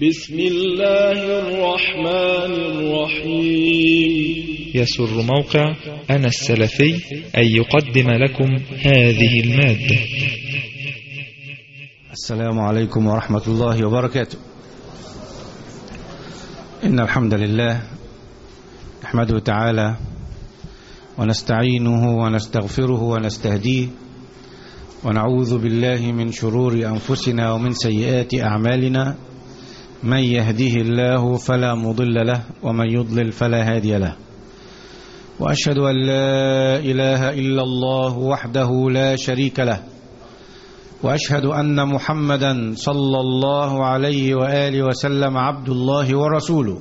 بسم الله الرحمن الرحيم يسر موقع أنا السلفي أن يقدم لكم هذه المادة السلام عليكم ورحمة الله وبركاته إن الحمد لله نحمده تعالى ونستعينه ونستغفره ونستهديه ونعوذ بالله من شرور أنفسنا ومن سيئات أعمالنا من يهده الله فلا مضل له ومن يضلل فلا هادي له وأشهد أن لا إله إلا الله وحده لا شريك له وأشهد أن محمدا صلى الله عليه وآله وسلم عبد الله ورسوله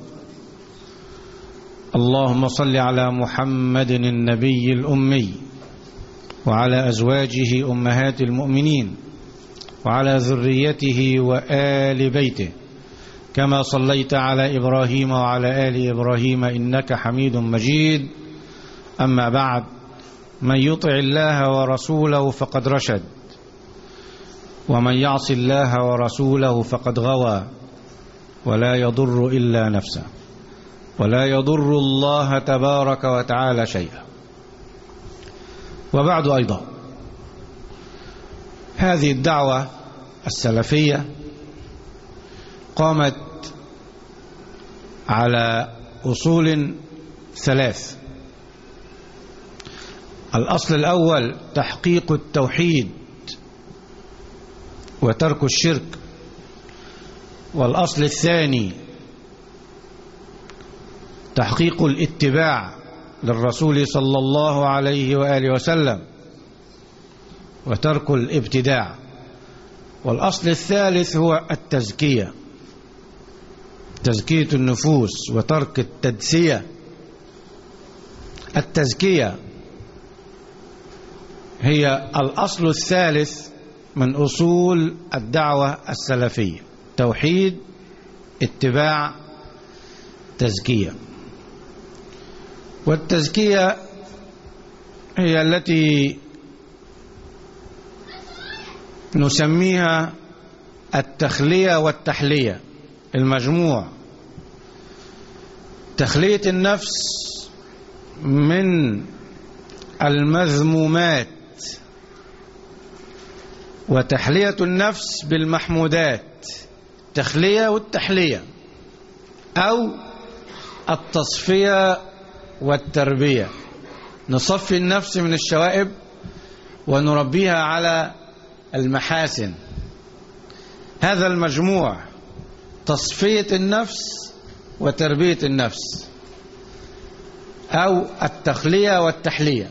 اللهم صل على محمد النبي الأمي وعلى أزواجه أمهات المؤمنين وعلى ذريته وآل بيته كما صليت على إبراهيم وعلى آل إبراهيم إنك حميد مجيد أما بعد من يطع الله ورسوله فقد رشد ومن يعص الله ورسوله فقد غوى ولا يضر إلا نفسه ولا يضر الله تبارك وتعالى شيئا وبعد أيضا هذه الدعوة السلفية قامت على أصول ثلاث الأصل الأول تحقيق التوحيد وترك الشرك والأصل الثاني تحقيق الاتباع للرسول صلى الله عليه وآله وسلم وترك الابتداع والأصل الثالث هو التزكية تزكية النفوس وترك التدسية التزكية هي الأصل الثالث من أصول الدعوة السلفية توحيد اتباع تزكية والتزكية هي التي نسميها التخلية والتحلية المجموع تخلية النفس من المذمومات وتحلية النفس بالمحمودات تخلية والتحلية أو التصفية والتربية نصفي النفس من الشوائب ونربيها على المحاسن هذا المجموع تصفية النفس وتربية النفس أو التخلية والتحلية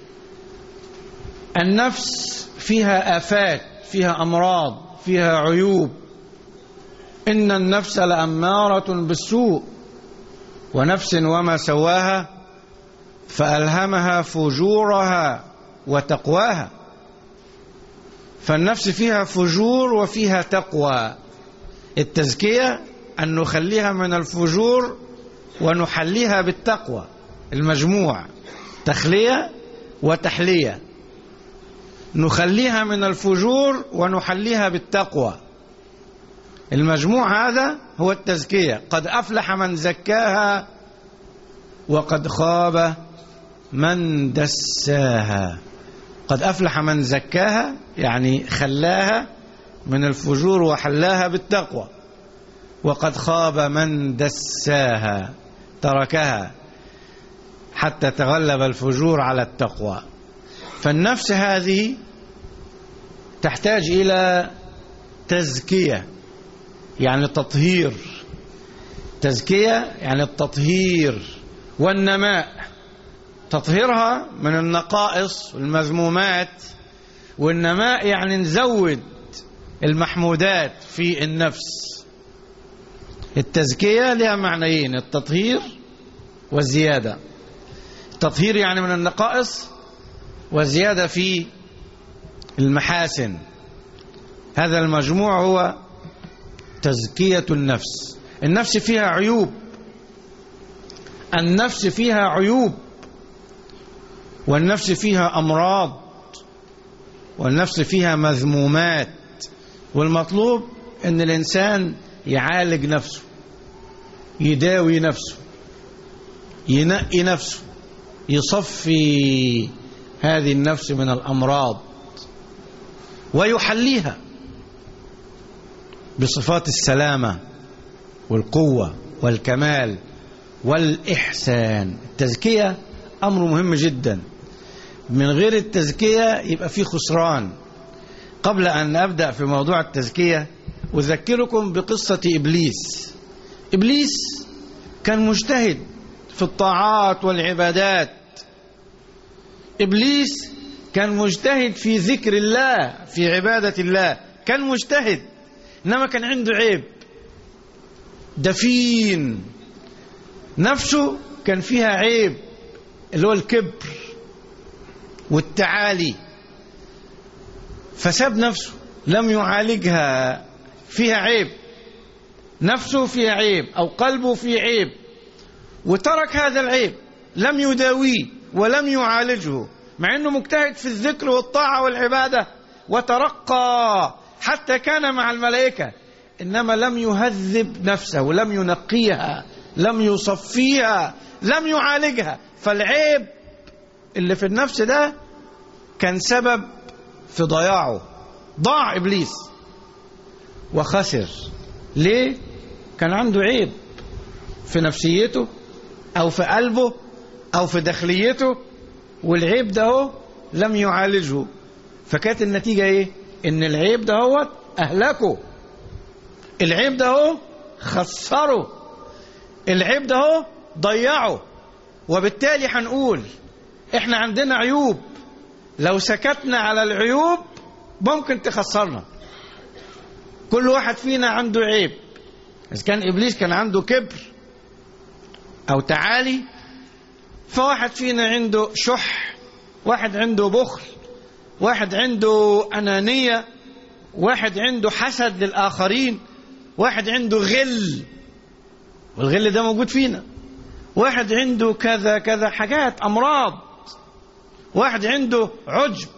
النفس فيها آفات فيها أمراض فيها عيوب إن النفس لأمارة بالسوء ونفس وما سواها فألهمها فجورها وتقواها فالنفس فيها فجور وفيها تقوى التزكية أن نخليها من الفجور ونحليها بالتقوى المجموع تخلية وتحلية نخليها من الفجور ونحليها بالتقوى المجموع هذا هو التزكية قد أفلح من زكاها وقد خاب من دساها قد أفلح من زكاها يعني خلاها من الفجور وحلاها بالتقوى وقد خاب من دساها تركها حتى تغلب الفجور على التقوى فالنفس هذه تحتاج إلى تزكية يعني تطهير تزكية يعني التطهير والنماء تطهيرها من النقائص والمذمومات والنماء يعني نزود المحمودات في النفس التزكية لها معنيين التطهير والزيادة التطهير يعني من النقائص وزيادة في المحاسن هذا المجموع هو تزكية النفس النفس فيها عيوب النفس فيها عيوب والنفس فيها أمراض والنفس فيها مذمومات والمطلوب أن الإنسان يعالج نفسه يداوي نفسه ينقي نفسه يصفي هذه النفس من الأمراض ويحليها بصفات السلامة والقوة والكمال والإحسان التزكية أمر مهم جدا من غير التزكية يبقى في خسران قبل أن أبدأ في موضوع التزكية أذكركم بقصة إبليس إبليس كان مجتهد في الطاعات والعبادات إبليس كان مجتهد في ذكر الله في عبادة الله كان مجتهد إنما كان عنده عيب دفين نفسه كان فيها عيب اللي هو الكبر والتعالي فساب نفسه لم يعالجها فيها عيب نفسه فيها عيب أو قلبه فيه عيب وترك هذا العيب لم يداويه ولم يعالجه مع أنه مجتهد في الذكر والطاعة والعبادة وترقى حتى كان مع الملائكة إنما لم يهذب نفسه ولم ينقيها لم يصفيها لم يعالجها فالعيب اللي في النفس ده كان سبب في ضياعه ضاع إبليس وخسر ليه؟ كان عنده عيب في نفسيته أو في قلبه أو في داخليته والعيب ده هو لم يعالجه فكانت النتيجة إيه؟ إن العيب ده هو أهلكه العيب ده هو خسره العيب ده هو ضيعه وبالتالي هنقول احنا عندنا عيوب لو سكتنا على العيوب ممكن تخسرنا كل واحد فينا عنده عيب إذا كان إبليس كان عنده كبر أو تعالي فواحد فينا عنده شح واحد عنده بخل واحد عنده أنانية واحد عنده حسد للآخرين واحد عنده غل والغل ده موجود فينا واحد عنده كذا كذا حاجات أمراض واحد عنده عجب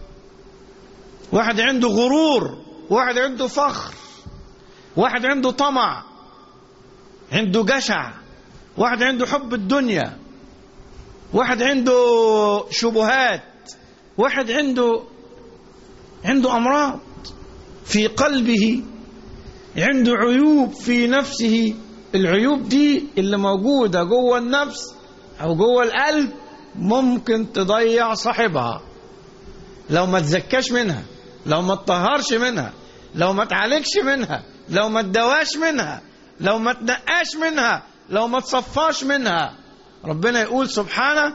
واحد عنده غرور واحد عنده فخر واحد عنده طمع عنده جشع واحد عنده حب الدنيا واحد عنده شبهات واحد عنده عنده أمراض في قلبه عنده عيوب في نفسه العيوب دي اللي موجودة جوه النفس أو جوه القلب ممكن تضيع صاحبها لو ما تزكاش منها لو ما تطهرش منها لو ما تعالجش منها لو ما تدواش منها لو ما تنقاش منها لو ما تصفاش منها ربنا يقول سبحانه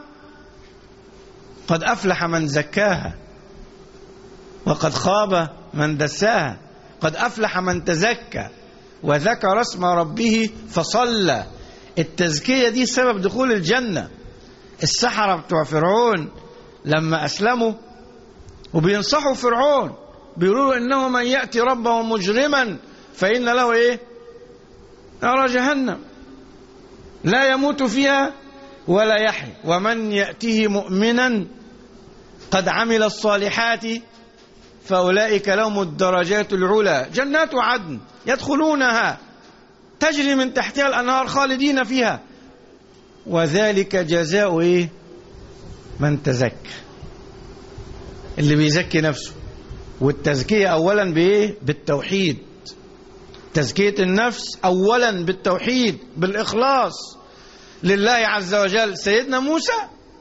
قد أفلح من زكاها وقد خاب من دساها قد أفلح من تزكى وذكر اسم ربه فصلى التزكية دي سبب دخول الجنة السحرة بتوع فرعون لما أسلموا وبينصحوا فرعون بيقولوا إنه من يأتي ربه مجرما فإن له إيه نار جهنم لا يموت فيها ولا يحيى ومن يأته مؤمنا قد عمل الصالحات فأولئك لهم الدرجات العلى جنات عدن يدخلونها تجري من تحتها الأنهار خالدين فيها وذلك جزاء إيه من تزكى اللي بيزكي نفسه والتزكية أولا بإيه بالتوحيد تزكية النفس أولا بالتوحيد بالإخلاص لله عز وجل سيدنا موسى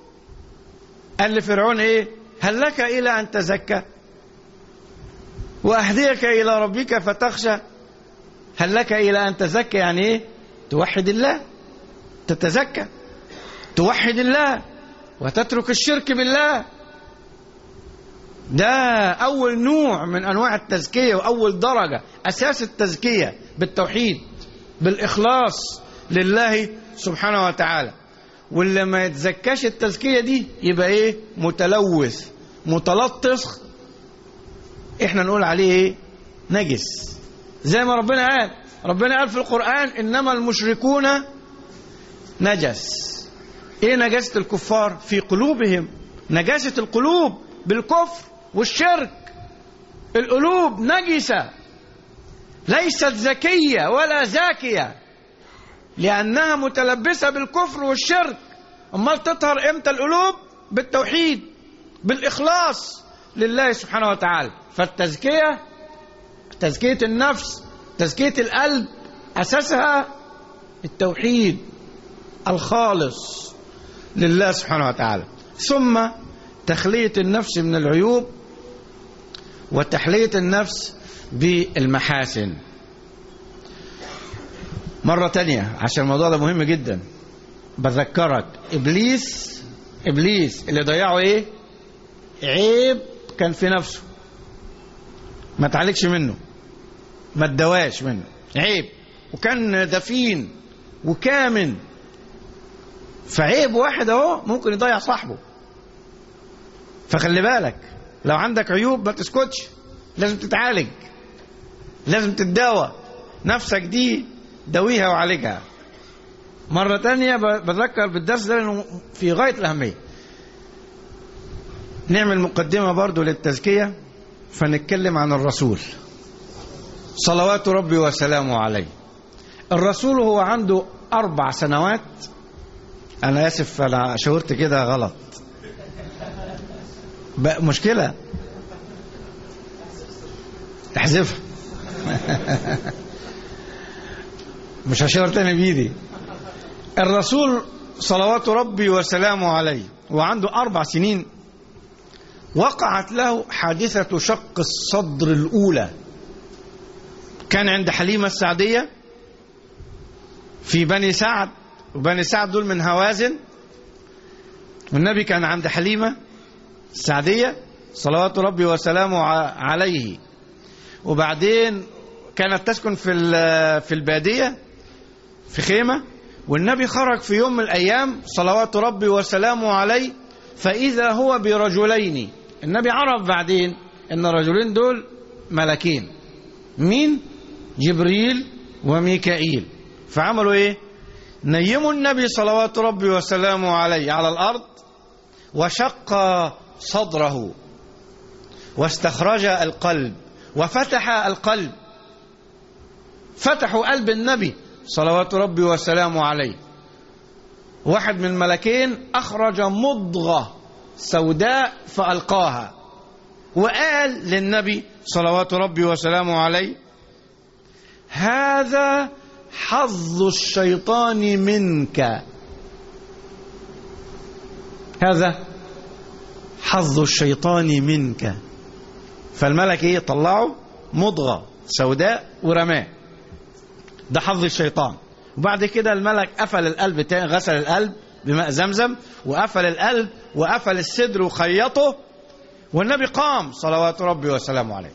قال لفرعون إيه هل لك إلى أن تزكى وأهديك إلى ربك فتخشى هل لك إلى أن تزكى يعني إيه توحد الله تتزكى توحد الله وتترك الشرك بالله ده أول نوع من أنواع التزكية وأول درجة أساس التزكية بالتوحيد بالإخلاص لله سبحانه وتعالى واللي ما يتزكاش التزكية دي يبقى إيه متلوث متلطخ إحنا نقول عليه إيه نجس زي ما ربنا قال ربنا قال في القرآن إنما المشركون نجس إيه نجاسة الكفار في قلوبهم نجاسة القلوب بالكفر والشرك القلوب نجسة ليست ذكية ولا زاكية لأنها متلبسة بالكفر والشرك أمال تطهر إمتى القلوب بالتوحيد بالإخلاص لله سبحانه وتعالى فالتزكية تزكية النفس تزكية القلب أساسها التوحيد الخالص لله سبحانه وتعالى ثم تخلية النفس من العيوب وتحلية النفس بالمحاسن مرة تانية عشان الموضوع ده مهم جدا بذكرك إبليس إبليس اللي ضيعه إيه عيب كان في نفسه ما تعالجش منه ما تدواش منه عيب وكان دفين وكامن فعيب واحد اهو ممكن يضيع صاحبه فخلي بالك لو عندك عيوب ما تسكتش لازم تتعالج لازم تتداوى نفسك دي دويها وعالجها مرة تانية بذكر بالدرس ده لأنه في غاية الأهمية نعمل مقدمة برضو للتزكية فنتكلم عن الرسول صلوات ربي وسلامه عليه الرسول هو عنده أربع سنوات أنا آسف أنا شاورت كده غلط بقى مشكلة احذفها مش هشاور تاني بإيدي الرسول صلوات ربي وسلامه عليه وعنده أربع سنين وقعت له حادثة شق الصدر الأولى كان عند حليمة السعدية في بني سعد وبني سعد دول من هوازن والنبي كان عند حليمة السعدية صلوات ربي وسلامه عليه وبعدين كانت تسكن في في البادية في خيمة والنبي خرج في يوم من الأيام صلوات ربي وسلامه عليه فإذا هو برجلين النبي عرف بعدين أن الرجلين دول ملكين مين؟ جبريل وميكائيل فعملوا إيه؟ نيموا النبي صلوات ربي وسلامه عليه على الأرض وشق صدره واستخرج القلب وفتح القلب فتحوا قلب النبي صلوات ربي وسلامه عليه واحد من الملكين أخرج مضغة سوداء فألقاها وقال للنبي صلوات ربي وسلامه عليه هذا حظ الشيطان منك هذا حظ الشيطان منك فالملك ايه طلعه مضغة سوداء ورماه ده حظ الشيطان وبعد كده الملك قفل القلب تاني غسل القلب بماء زمزم وقفل القلب وقفل الصدر وخيطه والنبي قام صلوات ربي وسلامه عليه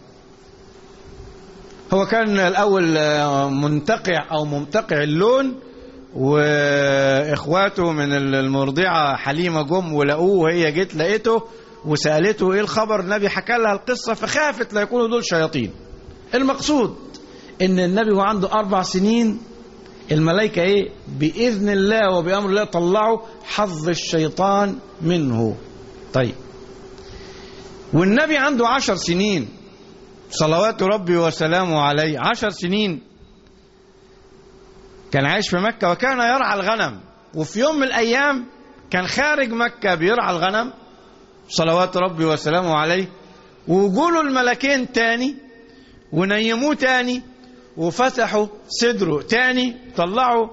هو كان الأول منتقع أو ممتقع اللون وإخواته من المرضعة حليمة جم ولقوه وهي جت لقيته وسألته إيه الخبر النبي حكى لها القصة فخافت لا يكونوا دول شياطين المقصود إن النبي هو عنده أربع سنين الملائكة إيه بإذن الله وبأمر الله طلعوا حظ الشيطان منه طيب والنبي عنده عشر سنين صلوات ربي وسلامه عليه عشر سنين كان عايش في مكة وكان يرعى الغنم وفي يوم من الأيام كان خارج مكة بيرعى الغنم صلوات ربي وسلامه عليه وجوله الملكين تاني ونيموه تاني وفتحوا صدره تاني طلعوا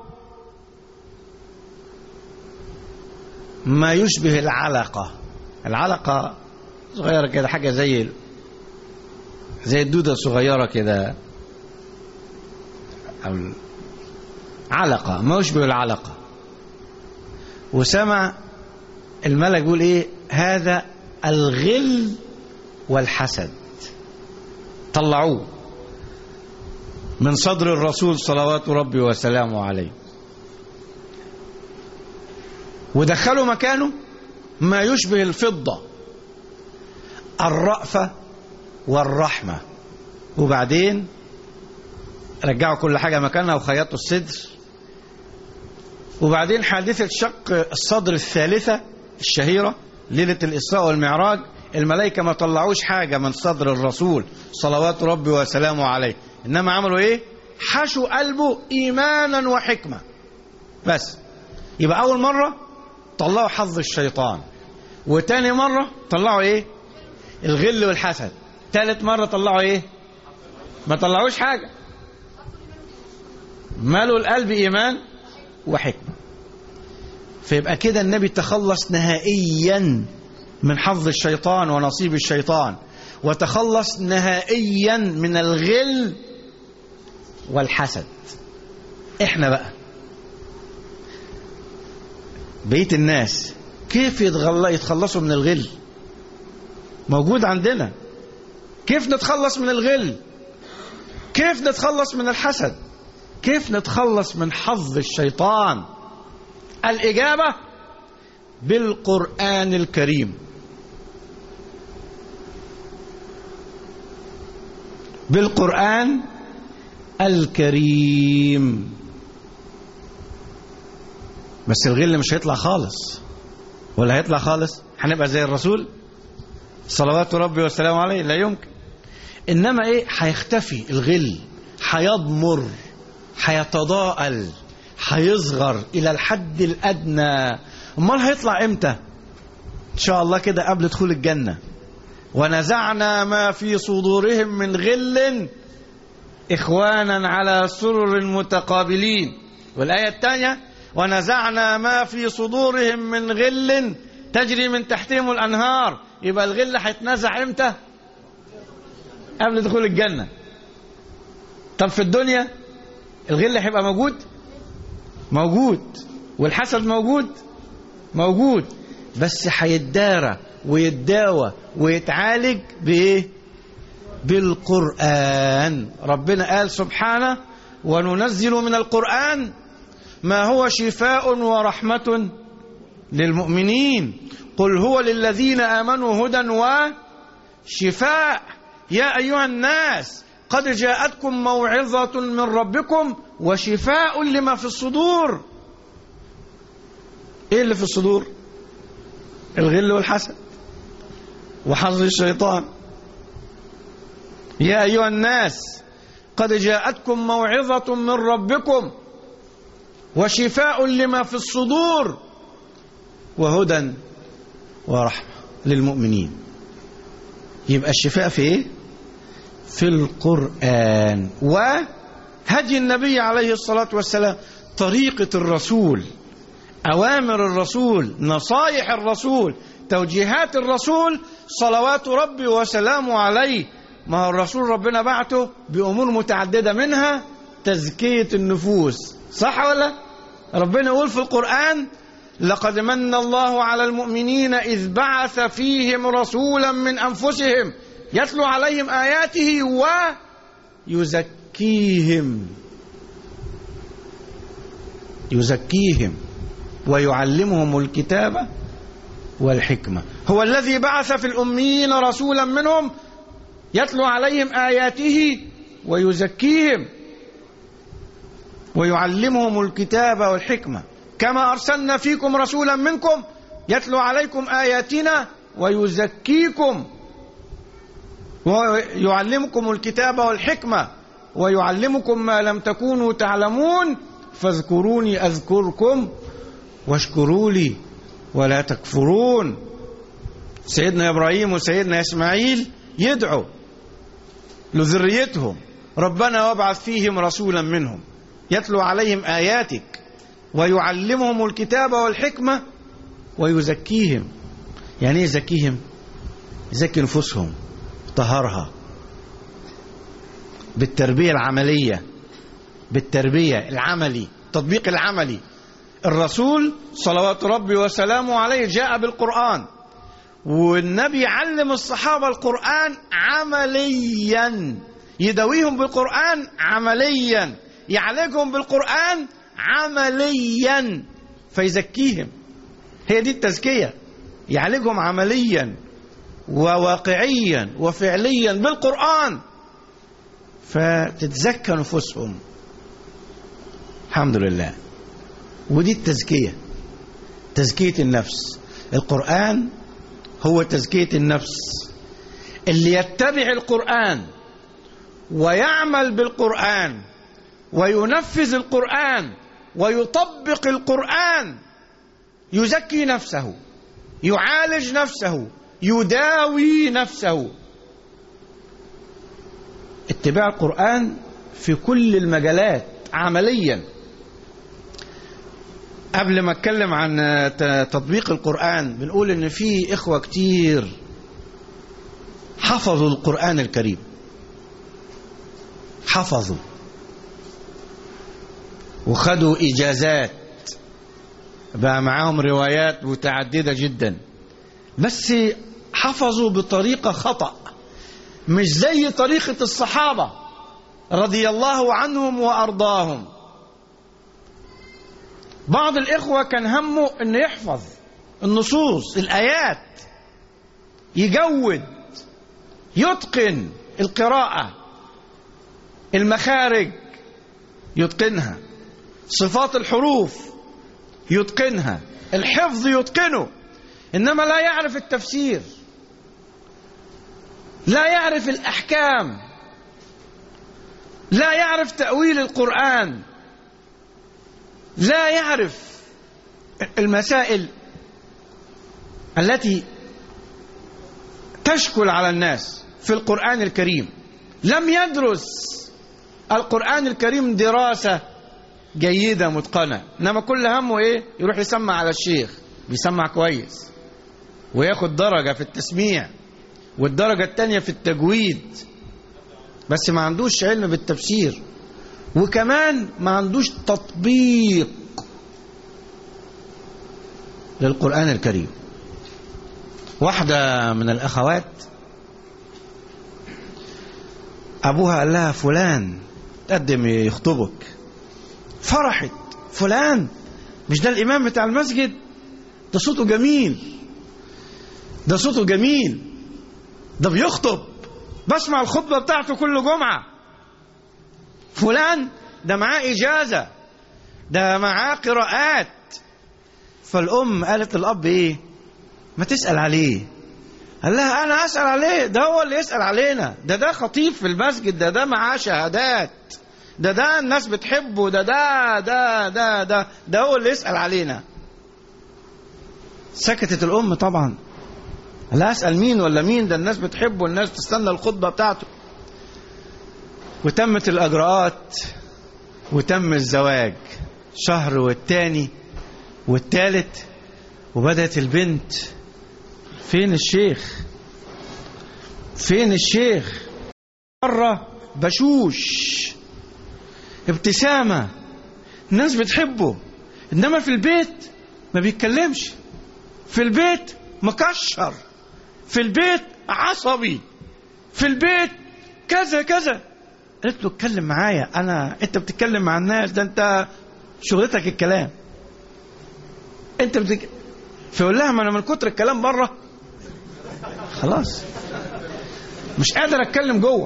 ما يشبه العلقة العلقة صغيرة كده حاجة زي زي الدودة صغيرة كده علقة ما يشبه العلقة وسمع الملك يقول ايه هذا الغل والحسد طلعوه من صدر الرسول صلوات ربي وسلامه عليه ودخلوا مكانه ما يشبه الفضة الرأفة والرحمة وبعدين رجعوا كل حاجة مكانها وخيطوا الصدر وبعدين حادثة شق الصدر الثالثة الشهيرة ليلة الإسراء والمعراج الملائكة ما طلعوش حاجة من صدر الرسول صلوات ربي وسلامه عليه إنما عملوا إيه حشوا قلبه إيمانا وحكمة بس يبقى أول مرة طلعوا حظ الشيطان وتاني مرة طلعوا إيه الغل والحسد تالت مرة طلعوا إيه ما طلعوش حاجة مالوا القلب إيمان وحكمة فيبقى كده النبي تخلص نهائيا من حظ الشيطان ونصيب الشيطان وتخلص نهائيا من الغل والحسد احنا بقى بقيه الناس كيف يتغل... يتخلصوا من الغل موجود عندنا كيف نتخلص من الغل كيف نتخلص من الحسد كيف نتخلص من حظ الشيطان الإجابة بالقرآن الكريم بالقرآن الكريم بس الغل مش هيطلع خالص ولا هيطلع خالص هنبقى زي الرسول صلوات ربي والسلام عليه لا يمكن انما ايه هيختفي الغل هيضمر هيتضاءل هيصغر الى الحد الادنى امال هيطلع امتى ان شاء الله كده قبل دخول الجنه ونزعنا ما في صدورهم من غل اخوانا على سرر متقابلين والايه الثانيه ونزعنا ما في صدورهم من غل تجري من تحتهم الانهار يبقى الغل هيتنزع امتى قبل دخول الجنه طب في الدنيا الغل هيبقى موجود موجود والحسد موجود موجود بس هيتدارى ويتداوى ويتعالج بايه بالقران ربنا قال سبحانه وننزل من القران ما هو شفاء ورحمه للمؤمنين قل هو للذين امنوا هدى وشفاء يا ايها الناس قد جاءتكم موعظه من ربكم وشفاء لما في الصدور ايه اللي في الصدور الغل والحسد وحظ الشيطان يا ايها الناس قد جاءتكم موعظه من ربكم وشفاء لما في الصدور وهدى ورحمه للمؤمنين يبقى الشفاء في ايه في القران وهدي النبي عليه الصلاه والسلام طريقه الرسول اوامر الرسول نصايح الرسول توجيهات الرسول صلوات ربي وسلامه عليه ما هو الرسول ربنا بعته بأمور متعددة منها تزكية النفوس صح ولا ربنا يقول في القرآن لقد من الله على المؤمنين إذ بعث فيهم رسولا من أنفسهم يتلو عليهم آياته ويزكيهم يزكيهم ويعلمهم الكتاب والحكمة هو الذي بعث في الأميين رسولا منهم يتلو عليهم آياته ويزكيهم ويعلمهم الكتاب والحكمة كما أرسلنا فيكم رسولا منكم يتلو عليكم آياتنا ويزكيكم ويعلمكم الكتاب والحكمة ويعلمكم ما لم تكونوا تعلمون فاذكروني أذكركم واشكروا لي ولا تكفرون سيدنا إبراهيم وسيدنا إسماعيل يدعو لذريتهم ربنا وابعث فيهم رسولا منهم يتلو عليهم آياتك ويعلمهم الكتاب والحكمة ويزكيهم يعني ايه يزكيهم يزكي نفوسهم طهرها بالتربية العملية بالتربية العملي التطبيق العملي الرسول صلوات ربي وسلامه عليه جاء بالقرآن والنبي علم الصحابة القرآن عمليا يداويهم بالقرآن عمليا يعالجهم بالقرآن عمليا فيزكيهم هي دي التزكية يعالجهم عمليا وواقعيا وفعليا بالقرآن فتتزكى نفوسهم الحمد لله ودي التزكية تزكية النفس القرآن هو تزكية النفس اللي يتبع القرآن ويعمل بالقرآن وينفذ القرآن ويطبق القرآن يزكي نفسه يعالج نفسه يداوي نفسه اتباع القرآن في كل المجالات عمليا قبل ما اتكلم عن تطبيق القرآن بنقول ان في اخوة كتير حفظوا القرآن الكريم حفظوا وخدوا إجازات بقى معاهم روايات متعددة جدا بس حفظوا بطريقة خطأ مش زي طريقة الصحابة رضي الله عنهم وأرضاهم بعض الإخوة كان همه أنه يحفظ النصوص الآيات يجود يتقن القراءة المخارج يتقنها صفات الحروف يتقنها الحفظ يتقنه انما لا يعرف التفسير لا يعرف الاحكام لا يعرف تاويل القران لا يعرف المسائل التي تشكل على الناس في القران الكريم لم يدرس القران الكريم دراسه جيدة متقنة إنما كل همه إيه يروح يسمع على الشيخ بيسمع كويس وياخد درجة في التسميع والدرجة التانية في التجويد بس ما عندوش علم بالتفسير وكمان ما عندوش تطبيق للقرآن الكريم واحدة من الأخوات أبوها قال لها فلان تقدم يخطبك فرحت فلان مش ده الإمام بتاع المسجد ده صوته جميل ده صوته جميل ده بيخطب بسمع الخطبة بتاعته كل جمعة فلان ده معاه إجازة ده معاه قراءات فالأم قالت للأب إيه ما تسأل عليه قال لها أنا أسأل عليه ده هو اللي يسأل علينا ده ده خطيب في المسجد ده ده معاه شهادات ده ده الناس بتحبه ده ده ده ده ده ده هو اللي يسأل علينا سكتت الأم طبعا لا أسأل مين ولا مين ده الناس بتحبه الناس تستنى الخطبة بتاعته وتمت الأجراءات وتم الزواج شهر والتاني والتالت وبدأت البنت فين الشيخ فين الشيخ مرة بشوش ابتسامة الناس بتحبه إنما في البيت ما بيتكلمش في البيت مكشر في البيت عصبي في البيت كذا كذا قلت له اتكلم معايا انا انت بتتكلم مع الناس ده انت شغلتك الكلام انت بتك... فيقول لها ما انا من كتر الكلام بره خلاص مش قادر اتكلم جوه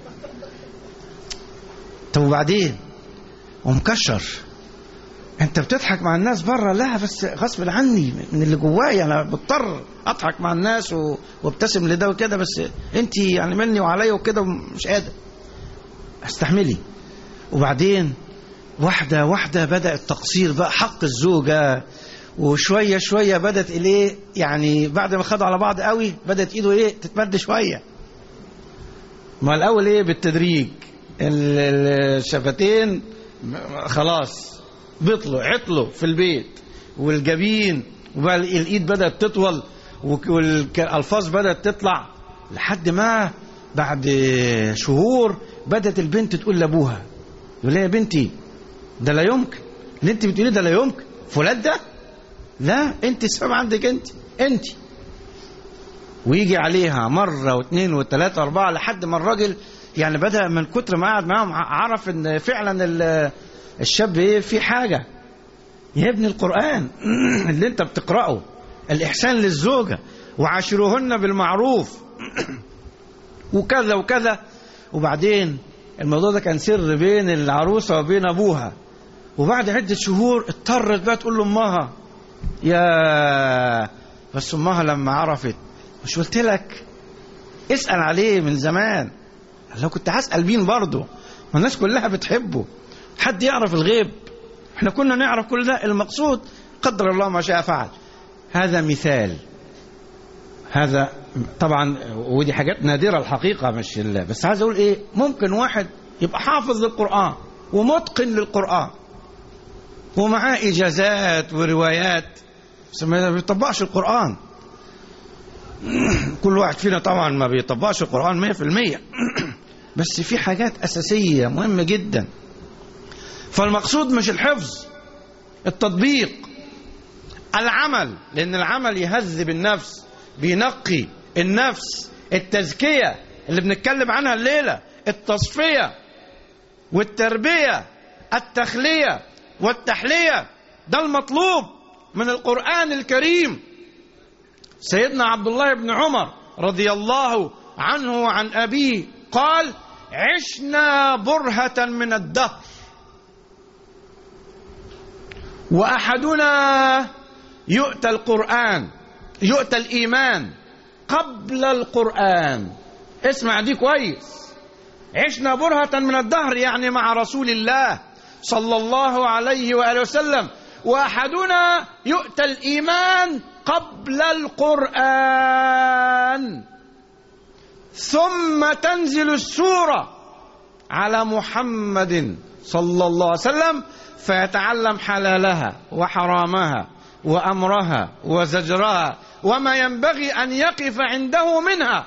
طب وبعدين ومكشر انت بتضحك مع الناس بره لا بس غصب عني من اللي جوايا انا بضطر اضحك مع الناس و... وابتسم لده وكده بس انت يعني مني وعليا وكده مش قادر استحملي وبعدين واحدة واحدة بدأ التقصير بقى حق الزوجة وشوية شوية بدأت إليه يعني بعد ما خدوا على بعض قوي بدأت إيده إيه تتمد شوية ما الأول إيه بالتدريج الشفتين خلاص بطلوا عطلوا في البيت والجبين وبقى الإيد بدأت تطول والألفاظ بدأت تطلع لحد ما بعد شهور بدأت البنت تقول لأبوها يقول لها يا بنتي ده لا يمكن اللي انت بتقوليه ده لا يمكن فلان ده لا انت السبب عندك انت انت ويجي عليها مرة واثنين وثلاثة واربعة لحد ما الراجل يعني بدأ من كتر ما قعد معاهم عرف ان فعلا الشاب ايه في حاجة يا ابن القرآن اللي انت بتقرأه الإحسان للزوجة وعاشروهن بالمعروف وكذا وكذا وبعدين الموضوع ده كان سر بين العروسة وبين أبوها وبعد عدة شهور اضطرت بقى تقول لأمها يا بس أمها لما عرفت مش قلت لك اسأل عليه من زمان لو كنت هسأل مين برضه ما الناس كلها بتحبه حد يعرف الغيب احنا كنا نعرف كل ده المقصود قدر الله ما شاء فعل هذا مثال هذا طبعا ودي حاجات نادرة الحقيقة مش الله بس عايز أقول إيه ممكن واحد يبقى حافظ للقرآن ومتقن للقرآن ومعاه إجازات وروايات بس ما بيطبقش القرآن كل واحد فينا طبعا ما بيطبقش القرآن مية في المية بس في حاجات أساسية مهمة جدا فالمقصود مش الحفظ التطبيق العمل لأن العمل يهذب النفس بينقي النفس التزكية اللي بنتكلم عنها الليلة التصفية والتربية التخلية والتحلية ده المطلوب من القرآن الكريم سيدنا عبد الله بن عمر رضي الله عنه وعن أبيه قال عشنا برهة من الدهر وأحدنا يؤتى القرآن يؤتى الإيمان قبل القرآن اسمع دي كويس عشنا برهة من الدهر يعني مع رسول الله صلى الله عليه وآله وسلم وأحدنا يؤتى الإيمان قبل القرآن ثم تنزل السورة على محمد صلى الله عليه وسلم فيتعلم حلالها وحرامها وأمرها وزجرها وما ينبغي أن يقف عنده منها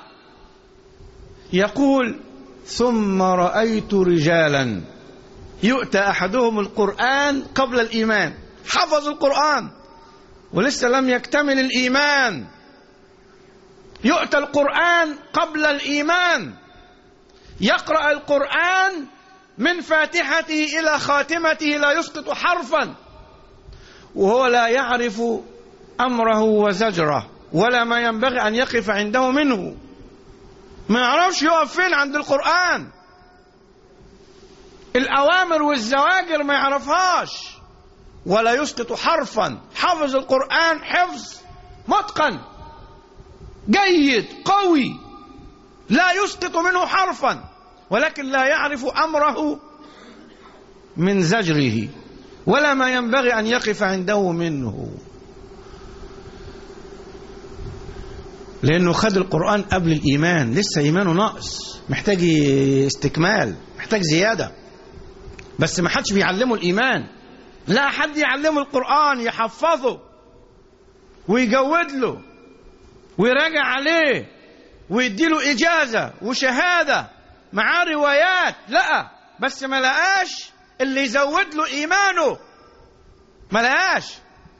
يقول ثم رأيت رجالا يؤتى أحدهم القرآن قبل الإيمان حفظ القرآن ولسه لم يكتمل الإيمان يؤتى القرآن قبل الإيمان يقرأ القرآن من فاتحته إلى خاتمته لا يسقط حرفا وهو لا يعرف أمره وزجره ولا ما ينبغي أن يقف عنده منه ما يعرفش يقف فين عند القرآن الأوامر والزواجر ما يعرفهاش ولا يسقط حرفا حفظ القرآن حفظ متقن جيد قوي لا يسقط منه حرفا ولكن لا يعرف أمره من زجره ولا ما ينبغي أن يقف عنده منه لأنه خد القرآن قبل الإيمان لسه إيمانه ناقص محتاج استكمال محتاج زيادة بس ما حدش بيعلمه الإيمان لا حد يعلمه القرآن يحفظه ويجود له ويراجع عليه ويديله إجازة وشهادة معاه روايات لا بس ما لقاش اللي يزود له إيمانه ما لقاش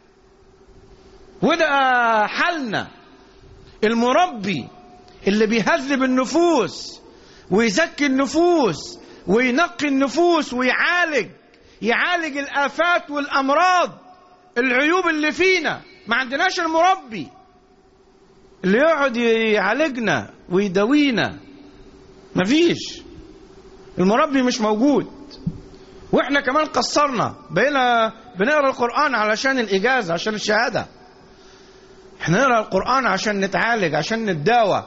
وده حالنا المربي اللي بيهذب النفوس ويزكي النفوس وينقي النفوس ويعالج يعالج الآفات والأمراض العيوب اللي فينا ما عندناش المربي اللي يقعد يعالجنا ويداوينا مفيش المربي مش موجود واحنا كمان قصرنا بقينا بنقرا القرآن علشان الإجازة عشان الشهادة احنا نقرا القرآن عشان نتعالج عشان نتداوى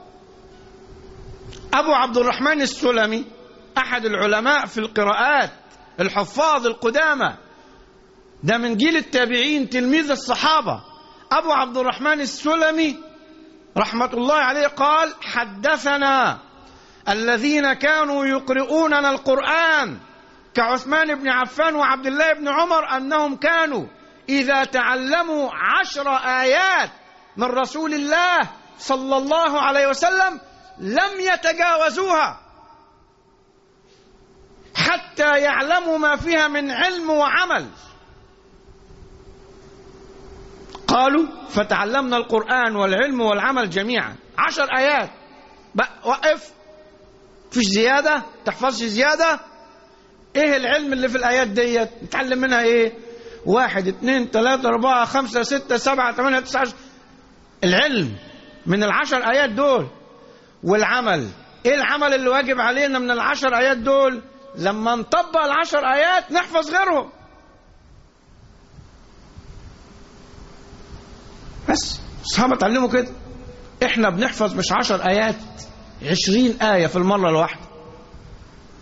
أبو عبد الرحمن السلمي أحد العلماء في القراءات الحفاظ القدامى ده من جيل التابعين تلميذ الصحابة أبو عبد الرحمن السلمي رحمة الله عليه قال حدثنا الذين كانوا يقرؤوننا القرآن كعثمان بن عفان وعبد الله بن عمر أنهم كانوا إذا تعلموا عشر آيات من رسول الله صلى الله عليه وسلم لم يتجاوزوها حتى يعلموا ما فيها من علم وعمل قالوا فتعلمنا القرآن والعلم والعمل جميعا عشر آيات وقف فيش زيادة تحفظش زيادة ايه العلم اللي في الآيات ديت نتعلم منها ايه واحد اثنين ثلاثة أربعة خمسة ستة سبعة ثمانية تسعة العلم من العشر آيات دول والعمل ايه العمل اللي واجب علينا من العشر آيات دول لما نطبق العشر آيات نحفظ غيرهم بس الصحابة اتعلموا كده احنا بنحفظ مش عشر آيات عشرين آية في المرة الواحدة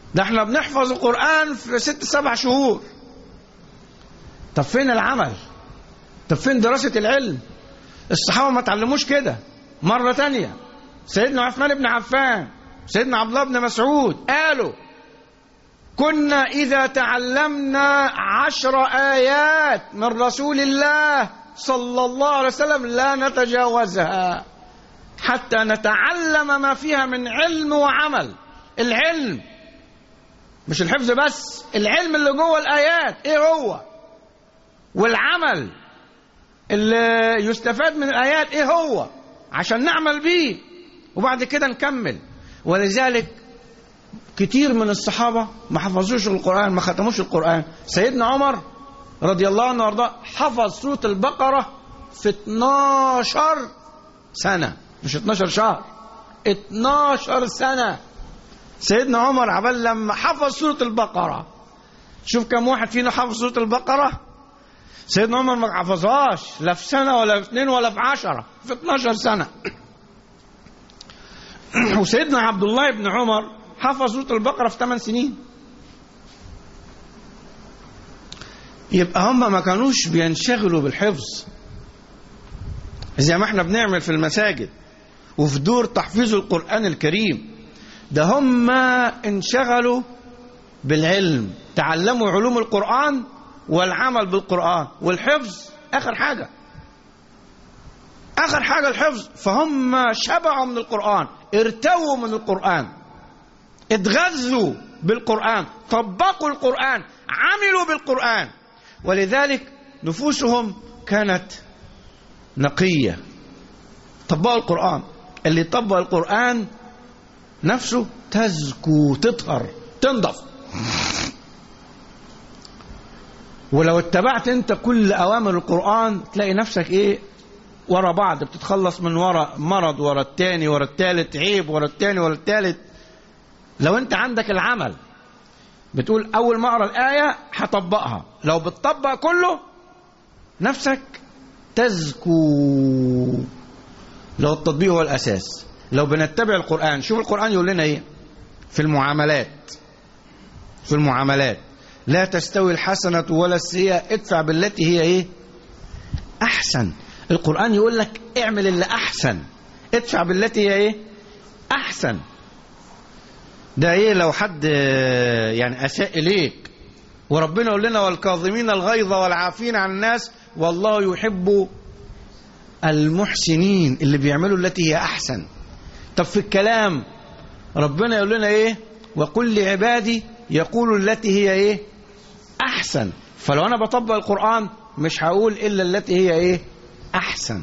ده احنا بنحفظ القرآن في ست سبع شهور طب فين العمل طب فين دراسة العلم الصحابة ما تعلموش كده مرة تانية سيدنا عثمان بن عفان سيدنا عبد الله بن مسعود قالوا كنا إذا تعلمنا عشر آيات من رسول الله صلى الله عليه وسلم لا نتجاوزها حتى نتعلم ما فيها من علم وعمل العلم مش الحفظ بس العلم اللي جوه الآيات إيه هو والعمل اللي يستفاد من الآيات إيه هو عشان نعمل بيه وبعد كده نكمل ولذلك كتير من الصحابة ما حفظوش القرآن ما ختموش القرآن سيدنا عمر رضي الله عنه وارضاه حفظ سورة البقرة في 12 سنة مش 12 شهر 12 سنة سيدنا عمر عبال لما حفظ سورة البقرة شوف كم واحد فينا حفظ سورة البقرة سيدنا عمر ما حفظهاش لا في سنة ولا في اثنين ولا في عشرة في 12 سنة وسيدنا عبد الله بن عمر حفظ سورة البقرة في 8 سنين يبقى هم ما كانوش بينشغلوا بالحفظ زي ما احنا بنعمل في المساجد وفي دور تحفيظ القرآن الكريم ده هم انشغلوا بالعلم تعلموا علوم القرآن والعمل بالقرآن والحفظ آخر حاجة آخر حاجة الحفظ فهم شبعوا من القرآن ارتووا من القرآن اتغذوا بالقرآن طبقوا القرآن عملوا بالقرآن ولذلك نفوسهم كانت نقية طبقوا القرآن اللي طبق القرآن نفسه تزكو تطهر تنضف ولو اتبعت انت كل اوامر القرآن تلاقي نفسك ايه ورا بعض بتتخلص من ورا مرض ورا التاني ورا التالت عيب ورا التاني ورا التالت لو انت عندك العمل بتقول اول ما اقرا الايه هطبقها لو بتطبق كله نفسك تزكو لو التطبيق هو الاساس لو بنتبع القران شوف القران يقول لنا ايه في المعاملات في المعاملات لا تستوي الحسنه ولا السيئه ادفع بالتي هي ايه احسن القران يقول لك اعمل اللي احسن ادفع بالتي هي ايه احسن ده ايه لو حد يعني اساء اليك وربنا يقول لنا والكاظمين الغيظ والعافين عن الناس والله يحب المحسنين اللي بيعملوا التي هي احسن طب في الكلام ربنا يقول لنا ايه وقل لعبادي يقولوا التي هي ايه احسن فلو انا بطبق القران مش هقول الا التي هي ايه احسن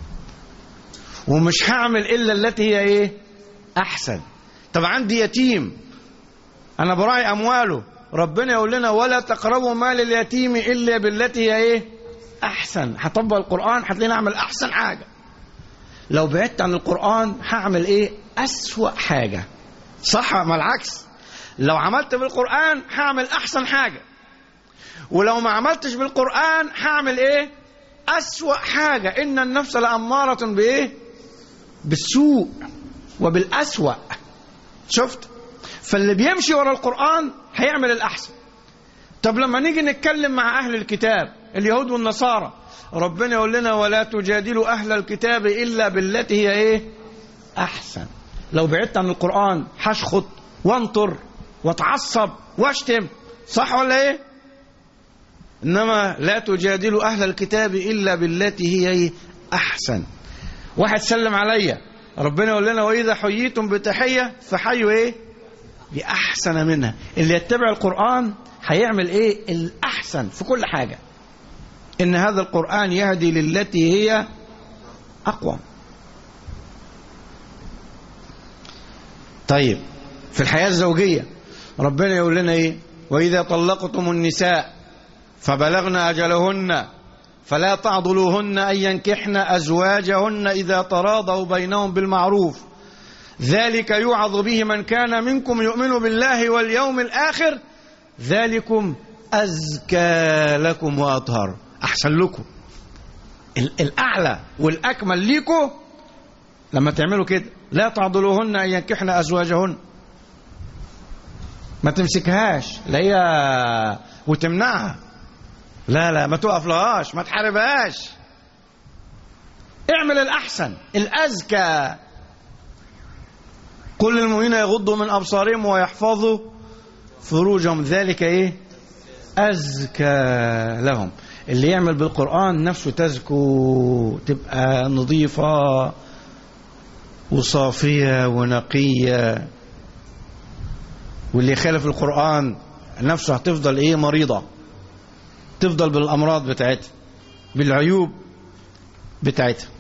ومش هعمل الا التي هي ايه احسن طب عندي يتيم انا براعي امواله ربنا يقول لنا ولا تقربوا مال اليتيم الا بالتي هي ايه احسن هطبق القران هتلاقيني اعمل احسن حاجه لو بعدت عن القران هعمل ايه اسوا حاجه صح ما العكس لو عملت بالقران هعمل احسن حاجه ولو ما عملتش بالقران هعمل ايه اسوا حاجه ان النفس لاماره بايه بالسوء وبالاسوأ شفت فاللي بيمشي ورا القرآن هيعمل الأحسن طب لما نيجي نتكلم مع أهل الكتاب اليهود والنصارى ربنا يقول لنا ولا تجادلوا أهل الكتاب إلا بالتي هي إيه أحسن لو بعدت عن القرآن هشخط وانطر واتعصب واشتم صح ولا إيه إنما لا تجادلوا أهل الكتاب إلا بالتي هي إيه أحسن واحد سلم عليا ربنا يقول لنا واذا حييتم بتحيه فحيوا ايه باحسن منها اللي يتبع القران هيعمل ايه الاحسن في كل حاجه ان هذا القران يهدي للتي هي اقوى طيب في الحياه الزوجيه ربنا يقول لنا ايه واذا طلقتم النساء فبلغن اجلهن فلا تعضلوهن أن ينكحن أزواجهن إذا تراضوا بينهم بالمعروف ذلك يوعظ به من كان منكم يؤمن بالله واليوم الآخر ذلكم أزكى لكم وأطهر أحسن لكم الأعلى والأكمل ليكم لما تعملوا كده لا تعضلوهن أن ينكحن أزواجهن ما تمسكهاش لا هي وتمنعها لا لا ما توقف لهاش ما تحاربهاش اعمل الأحسن الأزكى قل للمؤمنين يغضوا من أبصارهم ويحفظوا فروجهم ذلك إيه أزكى لهم اللي يعمل بالقرآن نفسه تزكو تبقى نظيفة وصافية ونقية واللي يخالف القرآن نفسه هتفضل ايه مريضة تفضل بالأمراض بتاعتها بالعيوب بتاعتها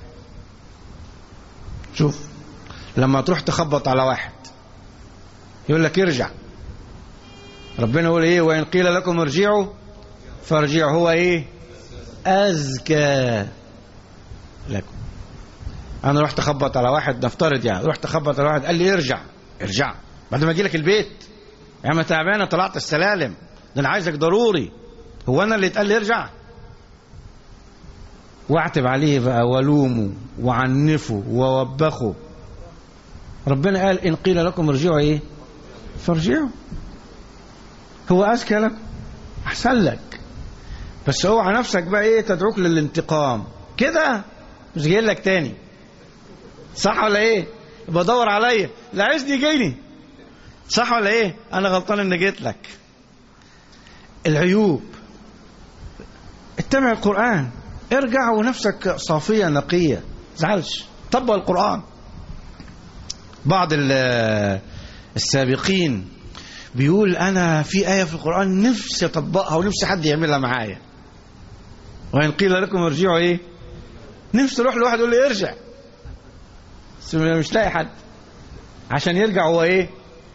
شوف لما تروح تخبط على واحد يقول لك ارجع ربنا يقول ايه وإن قيل لكم ارجعوا فارجعوا هو ايه أزكى لكم أنا رحت أخبط على واحد نفترض يعني رحت أخبط على واحد قال لي ارجع ارجع بعد ما أجي لك البيت يا عم تعبانة طلعت السلالم ده أنا عايزك ضروري هو أنا اللي اتقال لي ارجع واعتب عليه بقى والومه وعنفه ووبخه ربنا قال إن قيل لكم ارجعوا إيه فارجعوا هو أزكى لكم أحسن لك بس اوعى نفسك بقى ايه تدعوك للانتقام كده مش جاي لك تاني صح ولا ايه يبقى دور عليا لا عايزني جايني صح ولا ايه انا غلطان اني جيت لك العيوب اتبع القرآن ارجع ونفسك صافية نقية زعلش طبق القرآن بعض السابقين بيقول انا في آية في القرآن نفسي اطبقها ونفسي حد يعملها معايا وإن قيل لكم ارجعوا ايه نفسي اروح لواحد يقول لي ارجع بس مش لاقي حد عشان يرجع هو ايه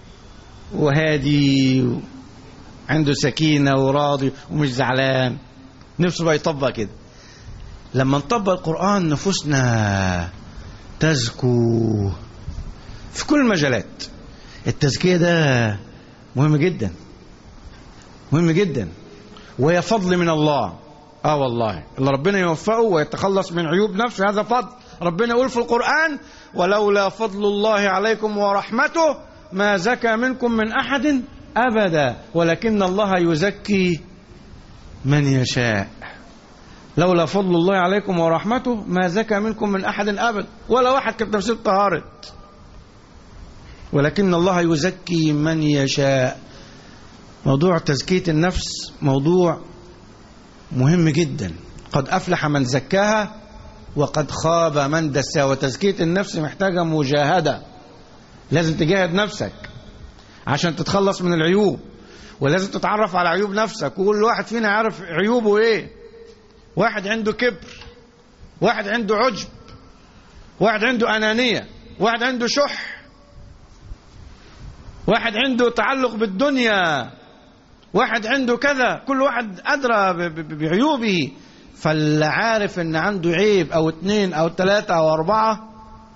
وهادي عنده سكينة وراضي ومش زعلان نفسه بقى يطبق كده لما نطبق القرآن نفوسنا تزكو في كل المجالات التزكية ده مهم جدا مهم جدا وهي فضل من الله اه والله اللي ربنا يوفقه ويتخلص من عيوب نفسه هذا فضل ربنا يقول في القرآن ولولا فضل الله عليكم ورحمته ما زكى منكم من أحد أبدا ولكن الله يزكي من يشاء لولا فضل الله عليكم ورحمته ما زكى منكم من أحد أبدا ولا واحد كانت نفسه طهارت ولكن الله يزكي من يشاء موضوع تزكية النفس موضوع مهم جدا قد أفلح من زكاها وقد خاب من دساها وتزكية النفس محتاجة مجاهدة لازم تجاهد نفسك عشان تتخلص من العيوب ولازم تتعرف على عيوب نفسك وكل واحد فينا عارف عيوبه ايه واحد عنده كبر واحد عنده عجب واحد عنده أنانية واحد عنده شح واحد عنده تعلق بالدنيا واحد عنده كذا كل واحد أدرى بعيوبه فاللي عارف ان عنده عيب او اتنين او تلاتة او اربعة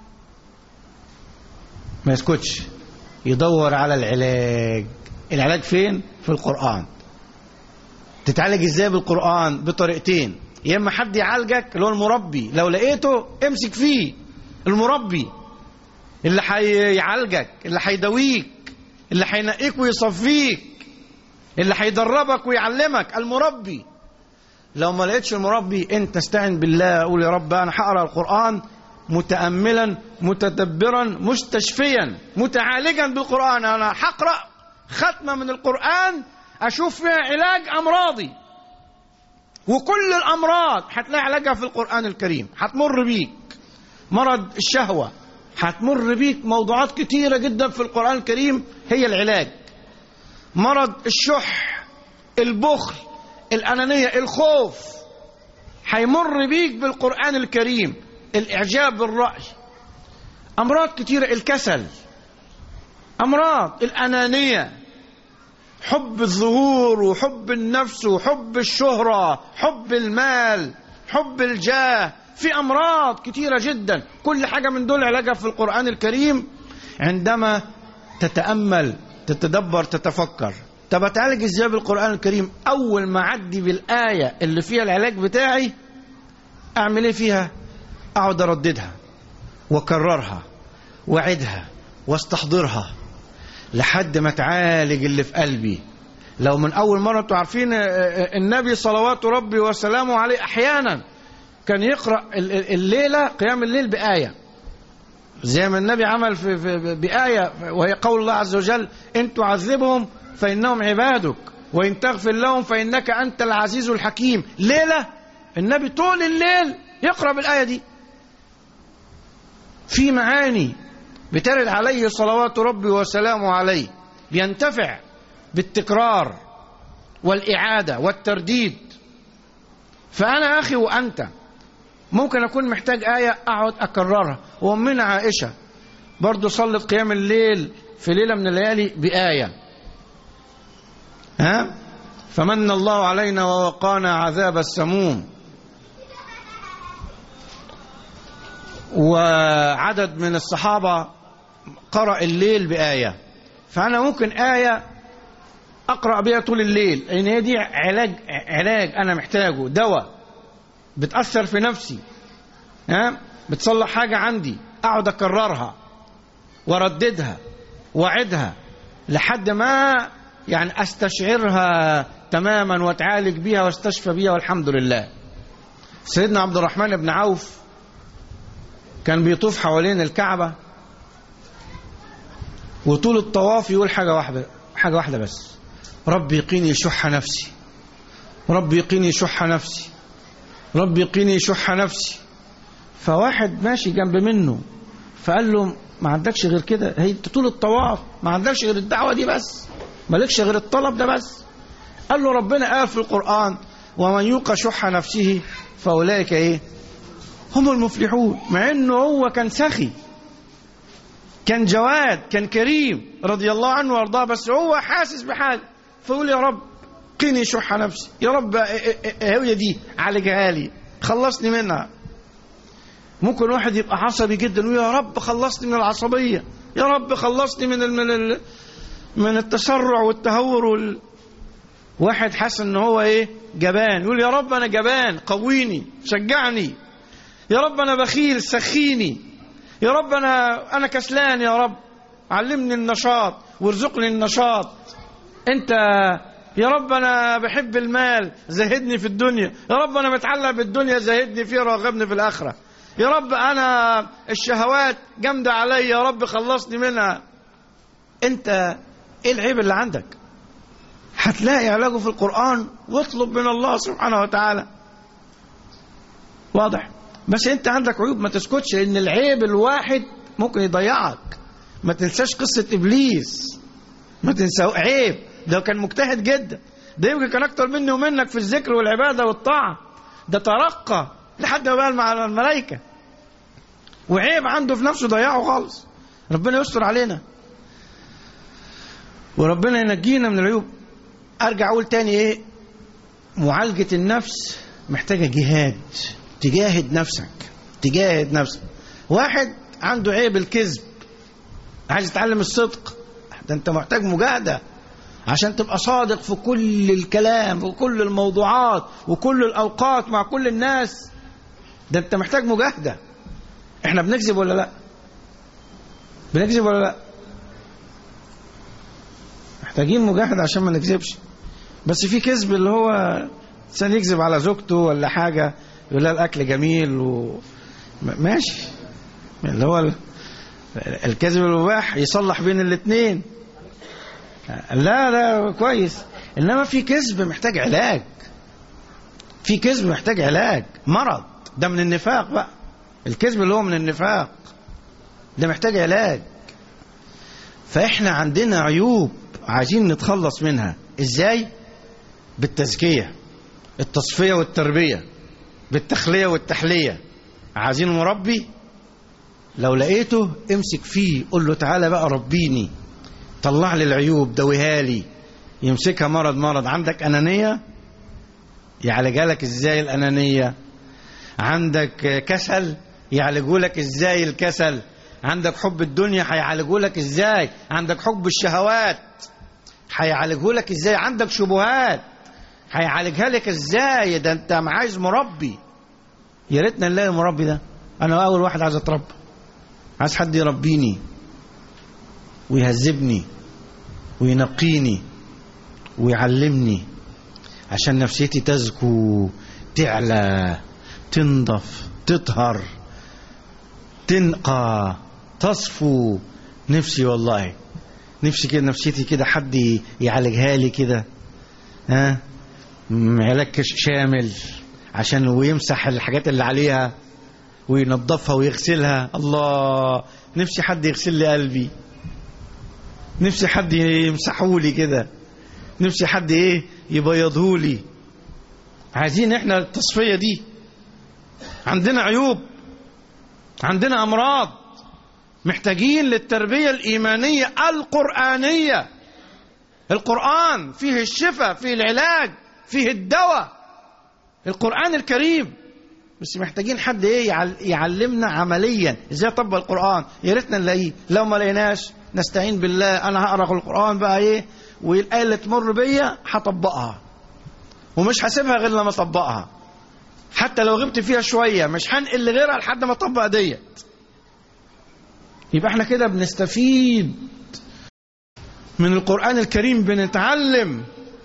ما يسكتش يدور على العلاج العلاج فين في القرآن تتعالج ازاي بالقرآن بطريقتين يا اما حد يعالجك اللي هو المربي لو لقيته امسك فيه المربي اللي هيعالجك اللي هيداويك اللي هينقيك ويصفيك اللي هيدربك ويعلمك المربي لو ما لقيتش المربي انت استعن بالله قول يا رب انا هقرا القران متاملا متدبرا مستشفيا متعالجا بالقران انا هقرا ختمه من القران اشوف فيها علاج امراضي وكل الامراض هتلاقي علاجها في القران الكريم هتمر بيك مرض الشهوه هتمر بيك موضوعات كتيره جدا في القران الكريم هي العلاج مرض الشح البخل الأنانية الخوف هيمر بيك بالقرآن الكريم الإعجاب بالرأي أمراض كتيرة الكسل أمراض الأنانية حب الظهور وحب النفس وحب الشهرة حب المال حب الجاه في أمراض كتيرة جدا كل حاجة من دول علاجها في القرآن الكريم عندما تتأمل تتدبر تتفكر طب اتعالج ازاي بالقران الكريم اول ما اعدي بالايه اللي فيها العلاج بتاعي اعمل ايه فيها اقعد ارددها واكررها واعدها واستحضرها لحد ما تعالج اللي في قلبي لو من اول مره انتوا عارفين آه، آه، النبي صلوات ربي وسلامه عليه احيانا كان يقرا ال- ال- الليله قيام الليل بايه زي ما النبي عمل في في بايه وهي قول الله عز وجل ان تعذبهم فانهم عبادك وان تغفر لهم فانك انت العزيز الحكيم ليله النبي طول الليل يقرا بالايه دي في معاني بترد عليه صلوات ربي وسلامه عليه بينتفع بالتكرار والإعادة والترديد فأنا أخي وأنت ممكن أكون محتاج آية أقعد أكررها وأمنا عائشة برضو صلت قيام الليل في ليلة من الليالي بآية ها فمن الله علينا ووقانا عذاب السموم وعدد من الصحابة قرأ الليل بآية فأنا ممكن آية أقرأ بها طول الليل لأن هي دي علاج علاج أنا محتاجه دواء بتأثر في نفسي ها بتصلح حاجة عندي أقعد أكررها وأرددها وأعدها لحد ما يعني أستشعرها تماما وأتعالج بيها واستشفى بيها والحمد لله سيدنا عبد الرحمن بن عوف كان بيطوف حوالين الكعبة وطول الطواف يقول حاجة واحدة حاجة واحدة بس رب يقيني شح نفسي رب يقيني شح نفسي رب يقيني شح نفسي فواحد ماشي جنب منه فقال له ما عندكش غير كده هي أنت طول الطواف ما عندكش غير الدعوة دي بس مالكش غير الطلب ده بس قال له ربنا قال في القرآن ومن يوق شح نفسه فأولئك إيه هم المفلحون مع انه هو كان سخي كان جواد كان كريم رضي الله عنه وارضاه بس هو حاسس بحاجه فيقول يا رب قني شح نفسي يا رب هي دي عالجها لي خلصني منها ممكن واحد يبقى عصبي جدا ويقول يا رب خلصني من العصبيه يا رب خلصني من ال من ال من التسرع والتهور وال واحد حاسس ان هو ايه جبان يقول يا رب انا جبان قويني شجعني يا رب انا بخيل سخيني يا رب انا انا كسلان يا رب علمني النشاط وارزقني النشاط انت يا رب انا بحب المال زهدني في الدنيا يا رب انا متعلق بالدنيا زهدني فيها راغبني في الاخره يا رب انا الشهوات جامده عليا يا رب خلصني منها انت ايه العيب اللي عندك هتلاقي علاجه في القران واطلب من الله سبحانه وتعالى واضح بس انت عندك عيوب ما تسكتش لان العيب الواحد ممكن يضيعك ما تنساش قصة ابليس ما تنسى عيب ده كان مجتهد جدا ده يمكن كان اكتر مني ومنك في الذكر والعبادة والطاعة ده ترقى لحد ما بقى مع الملائكة وعيب عنده في نفسه ضيعه خالص ربنا يستر علينا وربنا ينجينا من العيوب ارجع اقول تاني ايه معالجة النفس محتاجة جهاد تجاهد نفسك تجاهد نفسك واحد عنده عيب الكذب عايز يتعلم الصدق ده انت محتاج مجاهده عشان تبقى صادق في كل الكلام وكل الموضوعات وكل الاوقات مع كل الناس ده انت محتاج مجاهده احنا بنكذب ولا لا بنكذب ولا لا محتاجين مجاهده عشان ما نكذبش بس في كذب اللي هو انسان يكذب على زوجته ولا حاجه يقول لها الاكل جميل و ماشي اللي هو الكذب المباح يصلح بين الاثنين لا لا كويس انما في كذب محتاج علاج في كذب محتاج علاج مرض ده من النفاق بقى الكذب اللي هو من النفاق ده محتاج علاج فاحنا عندنا عيوب عايزين نتخلص منها ازاي بالتزكيه التصفيه والتربيه بالتخليه والتحليه عايزين مربي لو لقيته امسك فيه قول له تعالى بقى ربيني طلع لي العيوب دويها لي يمسكها مرض مرض عندك أنانية يعالجها لك ازاي الأنانية عندك كسل يعالجوا لك ازاي الكسل عندك حب الدنيا هيعالجوا لك ازاي عندك حب الشهوات هيعالجوا لك ازاي عندك شبهات هيعالجها لك ازاي ده انت عايز مربي يا ريتنا نلاقي المربي ده انا اول واحد عايز اتربى عايز حد يربيني ويهذبني وينقيني ويعلمني عشان نفسيتي تزكو تعلى تنضف تطهر تنقى تصفو نفسي والله نفسي كده نفسيتي كده حد يعالجها لي كده ها علاج شامل عشان ويمسح الحاجات اللي عليها وينظفها ويغسلها الله نفسي حد يغسل لي قلبي نفسي حد يمسحولي كده نفسي حد ايه يبيضهولي عايزين احنا التصفية دي عندنا عيوب عندنا امراض محتاجين للتربية الإيمانية القرآنية القرآن فيه الشفاء فيه العلاج فيه الدواء القرآن الكريم بس محتاجين حد ايه يعلمنا عمليا ازاي اطبق القرآن يا ريتنا نلاقيه لو ما لقيناش نستعين بالله انا هقرا القرآن بقى ايه والايه اللي تمر بيا هطبقها ومش هسيبها غير لما اطبقها حتى لو غبت فيها شويه مش هنقل لغيرها لحد ما اطبق ديت يبقى احنا كده بنستفيد من القرآن الكريم بنتعلم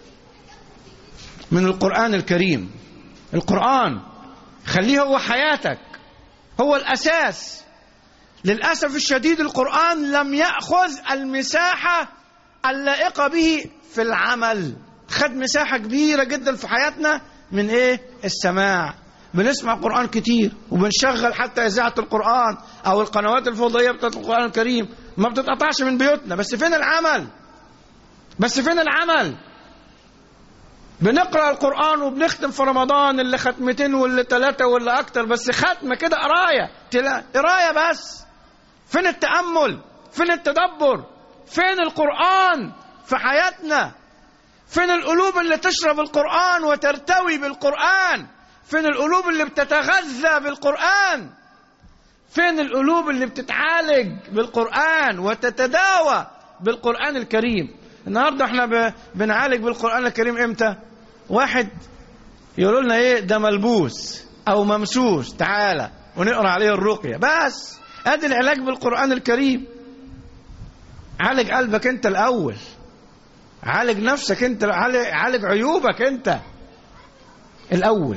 من القرآن الكريم القرآن خليه هو حياتك هو الأساس للأسف الشديد القرآن لم يأخذ المساحة اللائقة به في العمل خد مساحة كبيرة جدا في حياتنا من ايه السماع بنسمع قرآن كتير وبنشغل حتى إذاعة القرآن أو القنوات الفضائية بتاعت القرآن الكريم ما بتتقطعش من بيوتنا بس فين العمل بس فين العمل بنقرأ القرآن وبنختم في رمضان اللي ختمتين واللي ثلاثة واللي أكتر بس ختمة كده قراية تلا... قراية بس فين التأمل فين التدبر فين القرآن في حياتنا فين القلوب اللي تشرب القرآن وترتوي بالقرآن فين القلوب اللي بتتغذى بالقرآن فين القلوب اللي بتتعالج بالقرآن وتتداوى بالقرآن الكريم النهاردة احنا ب... بنعالج بالقرآن الكريم امتى واحد يقولوا لنا ايه ده ملبوس او ممسوس تعالى ونقرا عليه الرقية بس ادي العلاج بالقرآن الكريم عالج قلبك انت الاول عالج نفسك انت عالج, عالج عيوبك انت الاول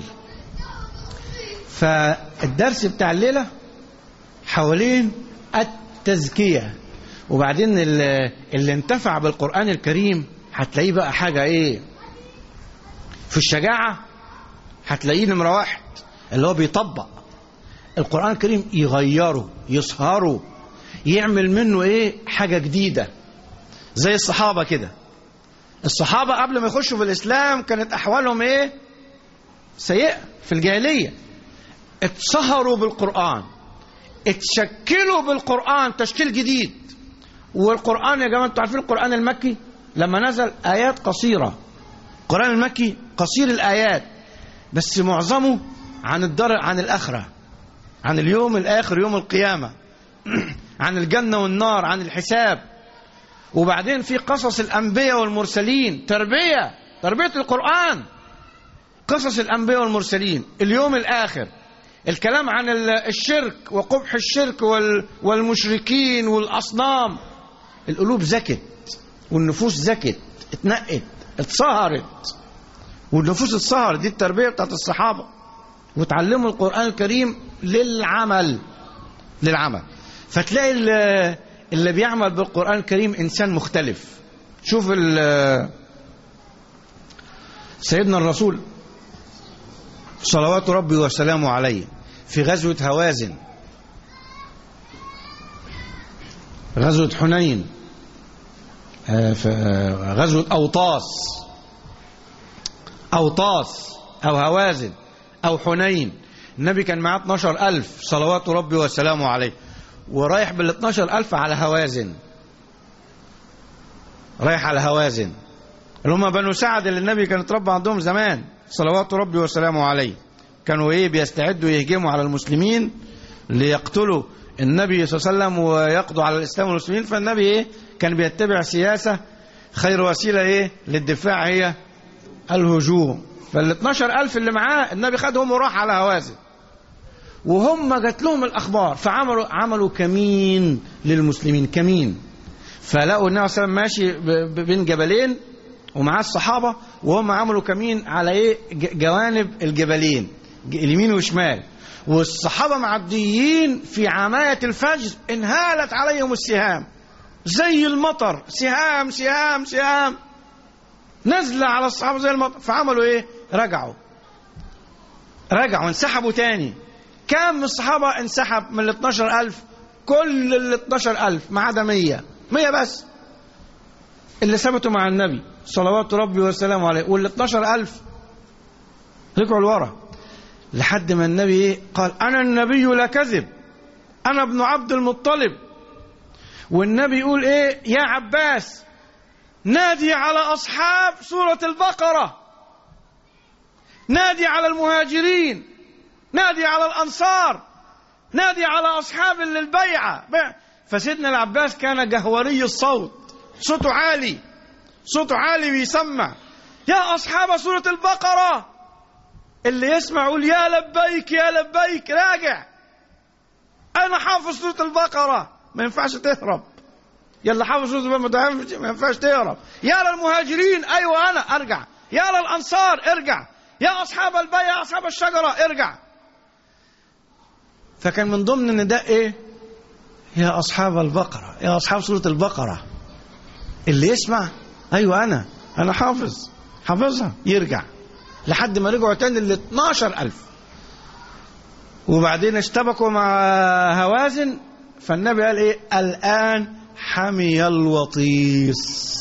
فالدرس بتاع الليله حوالين التزكيه وبعدين اللي, اللي انتفع بالقران الكريم هتلاقيه بقى حاجه ايه في الشجاعه هتلاقيه نمره واحد اللي هو بيطبق القران الكريم يغيره يصهره يعمل منه ايه حاجه جديده زي الصحابه كده الصحابه قبل ما يخشوا في الاسلام كانت احوالهم ايه سيئه في الجاهليه اتسهروا بالقرآن اتشكلوا بالقرآن تشكيل جديد والقرآن يا جماعة انتوا عارفين القرآن المكي لما نزل آيات قصيرة القرآن المكي قصير الآيات بس معظمه عن الدار عن الآخرة عن اليوم الآخر يوم القيامة عن الجنة والنار عن الحساب وبعدين في قصص الأنبياء والمرسلين تربية تربية القرآن قصص الأنبياء والمرسلين اليوم الآخر الكلام عن الشرك وقبح الشرك والمشركين والأصنام القلوب زكت والنفوس زكت اتنقت اتصهرت والنفوس اتصهرت دي التربية بتاعت الصحابة وتعلموا القرآن الكريم للعمل للعمل فتلاقي اللي بيعمل بالقرآن الكريم إنسان مختلف شوف سيدنا الرسول صلوات ربي وسلامه عليه في غزوة هوازن غزوة حنين غزوة أوطاس أوطاس أو هوازن أو حنين النبي كان معاه 12 ألف صلوات ربي وسلامه عليه ورايح بال 12 ألف على هوازن رايح على هوازن اللي هم بنو سعد اللي النبي كان اتربى عندهم زمان صلوات ربي وسلامه عليه كانوا ايه بيستعدوا يهجموا على المسلمين ليقتلوا النبي صلى الله عليه وسلم ويقضوا على الاسلام والمسلمين فالنبي ايه كان بيتبع سياسه خير وسيله ايه للدفاع هي الهجوم فال 12000 اللي معاه النبي خدهم وراح على هوازن وهم جات لهم الاخبار فعملوا عملوا كمين للمسلمين كمين فلقوا النبي صلى الله عليه وسلم ماشي ب- ب- بين جبلين ومعاه الصحابة وهم عملوا كمين على ايه ج- جوانب الجبلين ج- اليمين وشمال والصحابة معديين في عماية الفجر انهالت عليهم السهام زي المطر سهام سهام سهام نزل على الصحابة زي المطر فعملوا ايه رجعوا رجعوا انسحبوا تاني كم من الصحابة انسحب من ال 12000 كل ال 12000 ما عدا 100 100 بس اللي ثبتوا مع النبي صلوات ربي وسلامه عليه وال 12000 رجعوا لورا لحد ما النبي ايه قال انا النبي لا كذب انا ابن عبد المطلب والنبي يقول ايه يا عباس نادي على اصحاب سوره البقره نادي على المهاجرين نادي على الانصار نادي على اصحاب البيعه فسيدنا العباس كان جهوري الصوت صوته عالي صوته عالي بيسمع يا اصحاب سوره البقره اللي يسمع يقول يا لبيك يا لبيك راجع انا حافظ سوره البقره ما ينفعش تهرب يلا حافظ سوره البقره ما ينفعش تهرب يا للمهاجرين ايوه انا ارجع يا للانصار ارجع يا اصحاب البيع يا اصحاب الشجره ارجع فكان من ضمن النداء ايه يا اصحاب البقره يا اصحاب سوره البقره اللي يسمع ايوه انا انا حافظ حافظها يرجع لحد ما رجعوا تاني ل 12000 وبعدين اشتبكوا مع هوازن فالنبي قال ايه الان حمي الوطيس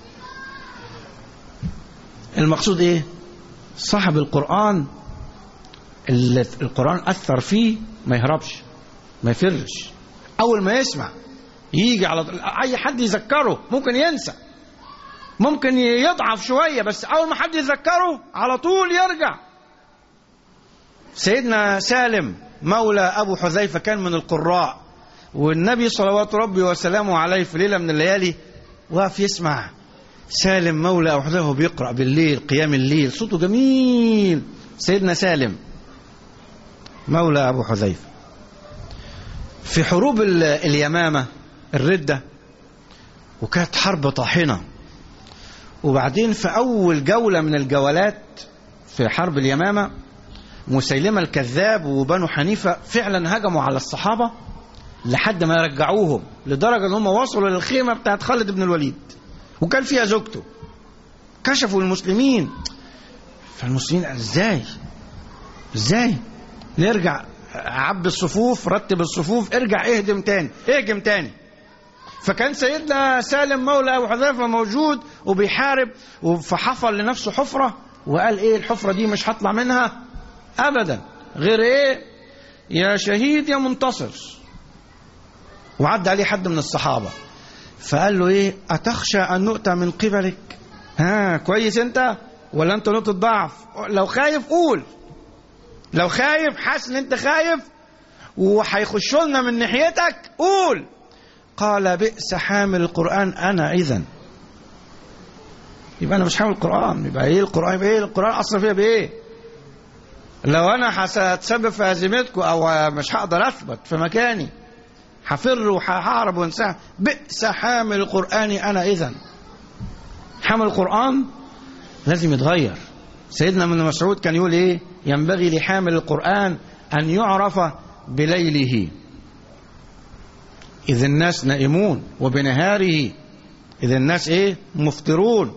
المقصود ايه صاحب القرآن اللي القرآن أثر فيه ما يهربش ما يفرش أول ما يسمع يجي على أي حد يذكره ممكن ينسى ممكن يضعف شوية بس أول ما حد يذكره على طول يرجع سيدنا سالم مولى أبو حذيفة كان من القراء والنبي صلوات ربي وسلامه عليه في ليلة من الليالي وقف يسمع سالم مولى أبو حذيفة بيقرأ بالليل قيام الليل صوته جميل سيدنا سالم مولى أبو حذيفة في حروب اليمامة الردة وكانت حرب طاحنة وبعدين في أول جولة من الجولات في حرب اليمامة مسيلمة الكذاب وبنو حنيفة فعلا هجموا على الصحابة لحد ما رجعوهم لدرجة ان هم وصلوا للخيمة بتاعت خالد بن الوليد وكان فيها زوجته كشفوا المسلمين فالمسلمين قال ازاي ازاي نرجع عب الصفوف رتب الصفوف ارجع اهدم تاني اهجم تاني فكان سيدنا سالم مولى ابو حذيفه موجود وبيحارب فحفر لنفسه حفره وقال ايه الحفره دي مش هطلع منها ابدا غير ايه يا شهيد يا منتصر وعدى عليه حد من الصحابه فقال له ايه اتخشى ان نؤتى من قبلك ها كويس انت ولا انت نقطه ضعف لو خايف قول لو خايف حاسس ان انت خايف وهيخشوا لنا من ناحيتك قول قال بئس حامل القران انا اذا يبقى انا مش حامل القران يبقى ايه القران يبقى ايه القران اصلا فيها بايه لو انا هتسبب في هزيمتكم او مش هقدر اثبت في مكاني هفر وههرب وانساه بئس حامل القران انا اذا حامل القران لازم يتغير سيدنا ابن مسعود كان يقول ايه ينبغي لحامل القران ان يعرف بليله اذ الناس نائمون وبنهاره اذا الناس ايه مفطرون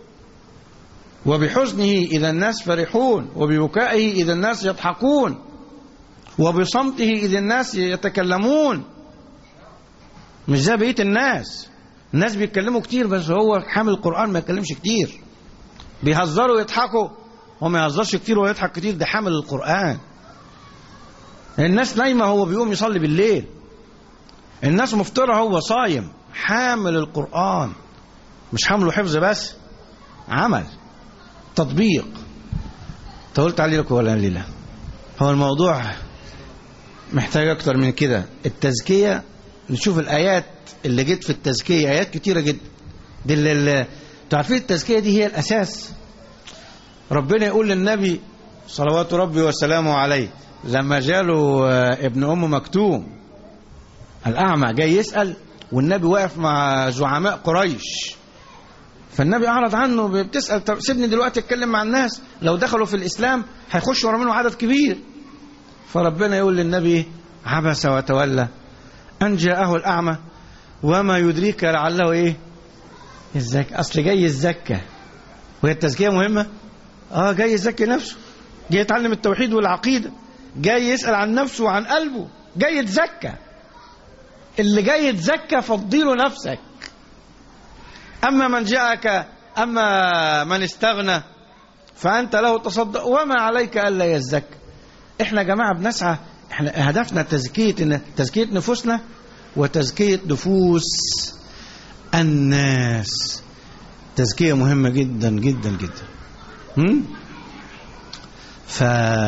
وبحزنه اذا الناس فرحون وببكائه اذا الناس يضحكون وبصمته اذا الناس يتكلمون مش زي بقيه الناس الناس بيتكلموا كتير بس هو حامل القران ما يتكلمش كتير بيهزروا ويضحكوا هو ما يهزرش كتير ويضحك كتير ده حامل القران الناس نايمه هو بيقوم يصلي بالليل الناس مفطره هو صايم حامل القران مش حامله حفظ بس عمل تطبيق طولت عليكم ولا لله هو الموضوع محتاج اكتر من كده التزكيه نشوف الايات اللي جت في التزكيه ايات كتيره جدا دي اللي تعرفين التزكيه دي هي الاساس ربنا يقول للنبي صلوات ربي وسلامه عليه لما جاله ابن ام مكتوم الاعمى جاي يسال والنبي واقف مع زعماء قريش فالنبي أعرض عنه بتسأل طب سيبني دلوقتي أتكلم مع الناس لو دخلوا في الإسلام هيخش ورا منهم عدد كبير فربنا يقول للنبي عبس وتولى أن جاءه الأعمى وما يدريك لعله إيه الزكاة أصل جاي يزكى وهي التزكية مهمة آه جاي يزكي نفسه جاي يتعلم التوحيد والعقيدة جاي يسأل عن نفسه وعن قلبه جاي يتزكى اللي جاي يتزكى فضيله نفسك أما من جاءك أما من استغنى فأنت له تصدق وما عليك ألا يزكى احنا يا جماعة بنسعى احنا هدفنا تزكية تزكية نفوسنا وتزكية نفوس الناس تزكية مهمة جدا جدا جدا هم؟ ف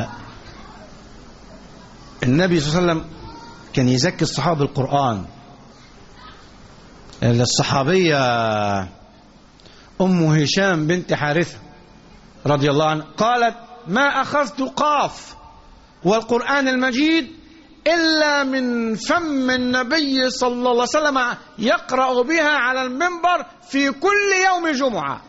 النبي صلى الله عليه وسلم كان يزكي الصحابة بالقرآن الصحابية أم هشام بنت حارثة رضي الله عنها قالت ما أخذت قاف والقرآن المجيد إلا من فم النبي صلى الله عليه وسلم يقرأ بها على المنبر في كل يوم جمعة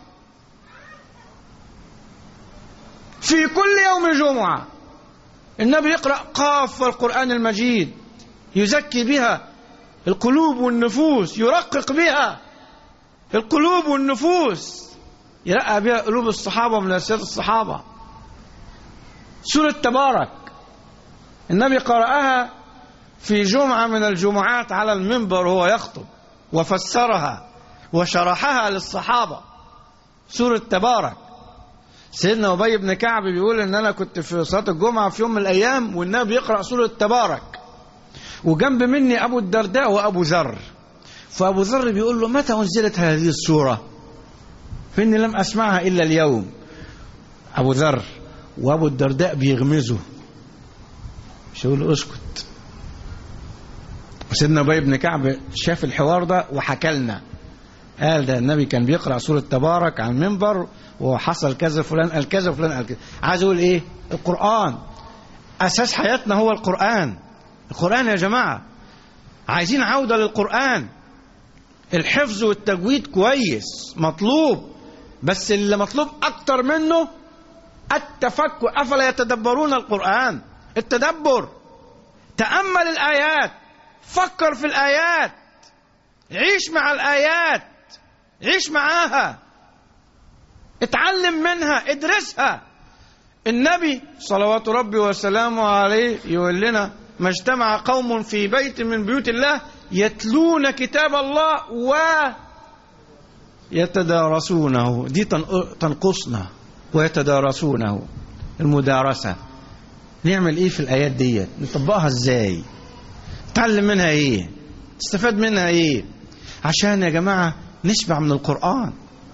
في كل يوم جمعة النبي يقرأ قاف والقرآن المجيد يزكي بها القلوب والنفوس يرقق بها القلوب والنفوس يرقى بها قلوب الصحابة من أسياد الصحابة سورة تبارك النبي قرأها في جمعة من الجمعات على المنبر وهو يخطب وفسرها وشرحها للصحابة سورة تبارك سيدنا أبي بن كعب بيقول إن أنا كنت في صلاة الجمعة في يوم من الأيام والنبي يقرأ سورة تبارك وجنب مني أبو الدرداء وأبو ذر فأبو ذر بيقول له متى أنزلت هذه السورة فإني لم أسمعها إلا اليوم أبو ذر وأبو الدرداء بيغمزه مش يقول له اسكت سيدنا أبي بن كعب شاف الحوار ده وحكى لنا قال ده النبي كان بيقرأ سورة تبارك على المنبر وحصل كذا فلان قال كذا وفلان قال كذا عايز اقول ايه القرآن أساس حياتنا هو القرآن القرآن يا جماعة عايزين عودة للقرآن الحفظ والتجويد كويس مطلوب بس اللي مطلوب أكتر منه التفكر أفلا يتدبرون القرآن التدبر تأمل الآيات فكر في الآيات عيش مع الآيات عيش معاها اتعلم منها ادرسها النبي صلوات ربي وسلامه عليه يقول لنا ما اجتمع قوم في بيت من بيوت الله يتلون كتاب الله و يتدارسونه دي تنقصنا ويتدارسونه المدارسة نعمل ايه في الايات دي نطبقها ازاي نتعلم منها ايه نستفاد منها ايه عشان يا جماعة نشبع من القرآن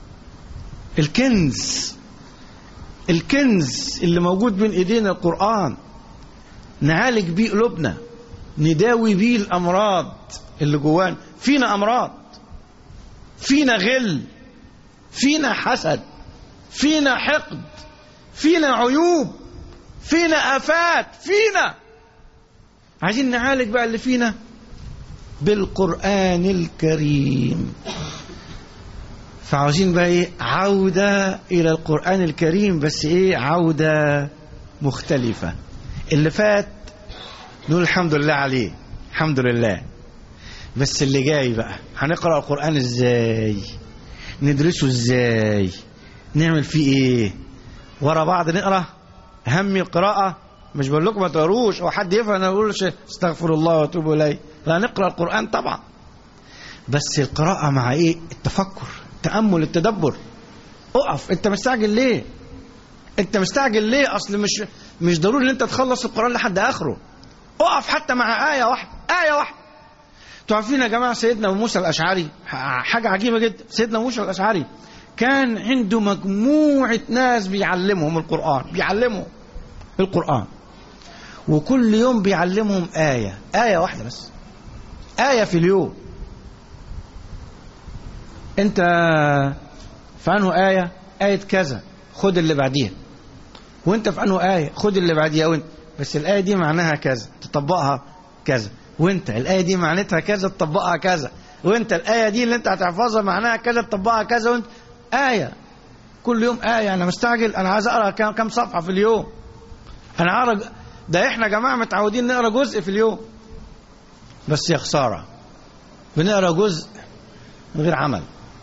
الكنز الكنز اللي موجود بين ايدينا القرآن نعالج بيه قلوبنا نداوي بيه الامراض اللي جوانا فينا امراض فينا غل فينا حسد فينا حقد فينا عيوب فينا افات فينا عايزين نعالج بقى اللي فينا بالقرآن الكريم فعاوزين بقى ايه عودة إلى القرآن الكريم بس ايه عودة مختلفة اللي فات نقول الحمد لله عليه الحمد لله بس اللي جاي بقى هنقرأ القرآن ازاي ندرسه ازاي نعمل فيه ايه ورا بعض نقرأ هم القراءة مش بقول لكم ما تقروش او حد يفهم انا اقول استغفر الله واتوب اليه لا نقرا القران طبعا بس القراءه مع ايه التفكر التامل التدبر اقف انت مستعجل ليه انت مستعجل ليه اصل مش مش ضروري ان انت تخلص القران لحد اخره اقف حتى مع ايه واحده ايه واحده انتوا عارفين يا جماعه سيدنا ابو موسى الاشعري حاجه عجيبه جدا سيدنا موسى الاشعري كان عنده مجموعه ناس بيعلمهم القران بيعلمهم القران وكل يوم بيعلمهم آية آية واحدة بس آية في اليوم أنت في أنه آية آية كذا خد اللي بعديها وأنت في أنه آية خد اللي بعديها وأنت بس الآية دي معناها كذا تطبقها كذا وأنت الآية دي معناتها كذا تطبقها كذا وانت الايه دي اللي انت هتحفظها معناها كذا تطبقها كذا وانت ايه كل يوم ايه انا مستعجل انا عايز اقرا كام كام صفحه في اليوم انا اقرا ده احنا يا جماعه متعودين نقرا جزء في اليوم بس يا خساره بنقرا جزء من غير عمل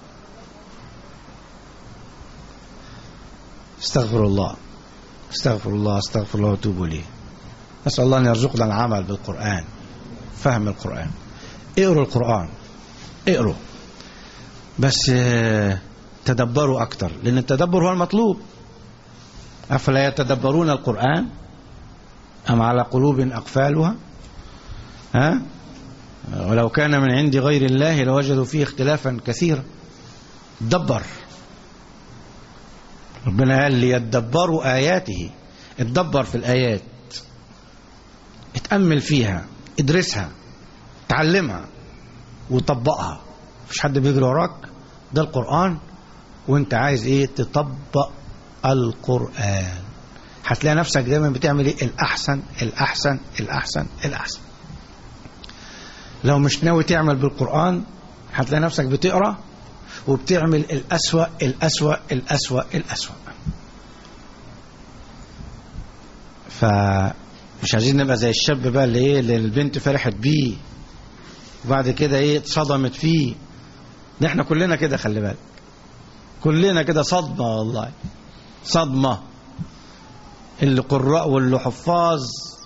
استغفر الله استغفر الله استغفر الله واتوب اليه نسال الله ان يرزقنا العمل بالقران فهم القران اقروا القران اقروا بس آه، تدبروا اكتر لان التدبر هو المطلوب افلا يتدبرون القران ام على قلوب اقفالها ها ولو كان من عند غير الله لوجدوا فيه اختلافا كثيرا دبر ربنا قال ليدبروا آياته اتدبر في الآيات اتأمل فيها ادرسها تعلمها وطبقها مفيش حد بيجري وراك ده القرآن وانت عايز ايه تطبق القرآن هتلاقي نفسك دايما بتعمل ايه الأحسن الأحسن الأحسن الأحسن لو مش ناوي تعمل بالقرآن هتلاقي نفسك بتقرأ وبتعمل الأسوأ الأسوأ الأسوأ الأسوأ فمش عايزين نبقى زي الشاب بقى اللي ايه اللي البنت فرحت بيه وبعد كده ايه اتصدمت فيه ده احنا كلنا كده خلي بالك كلنا كده صدمة والله صدمة اللي قراء واللي حفاظ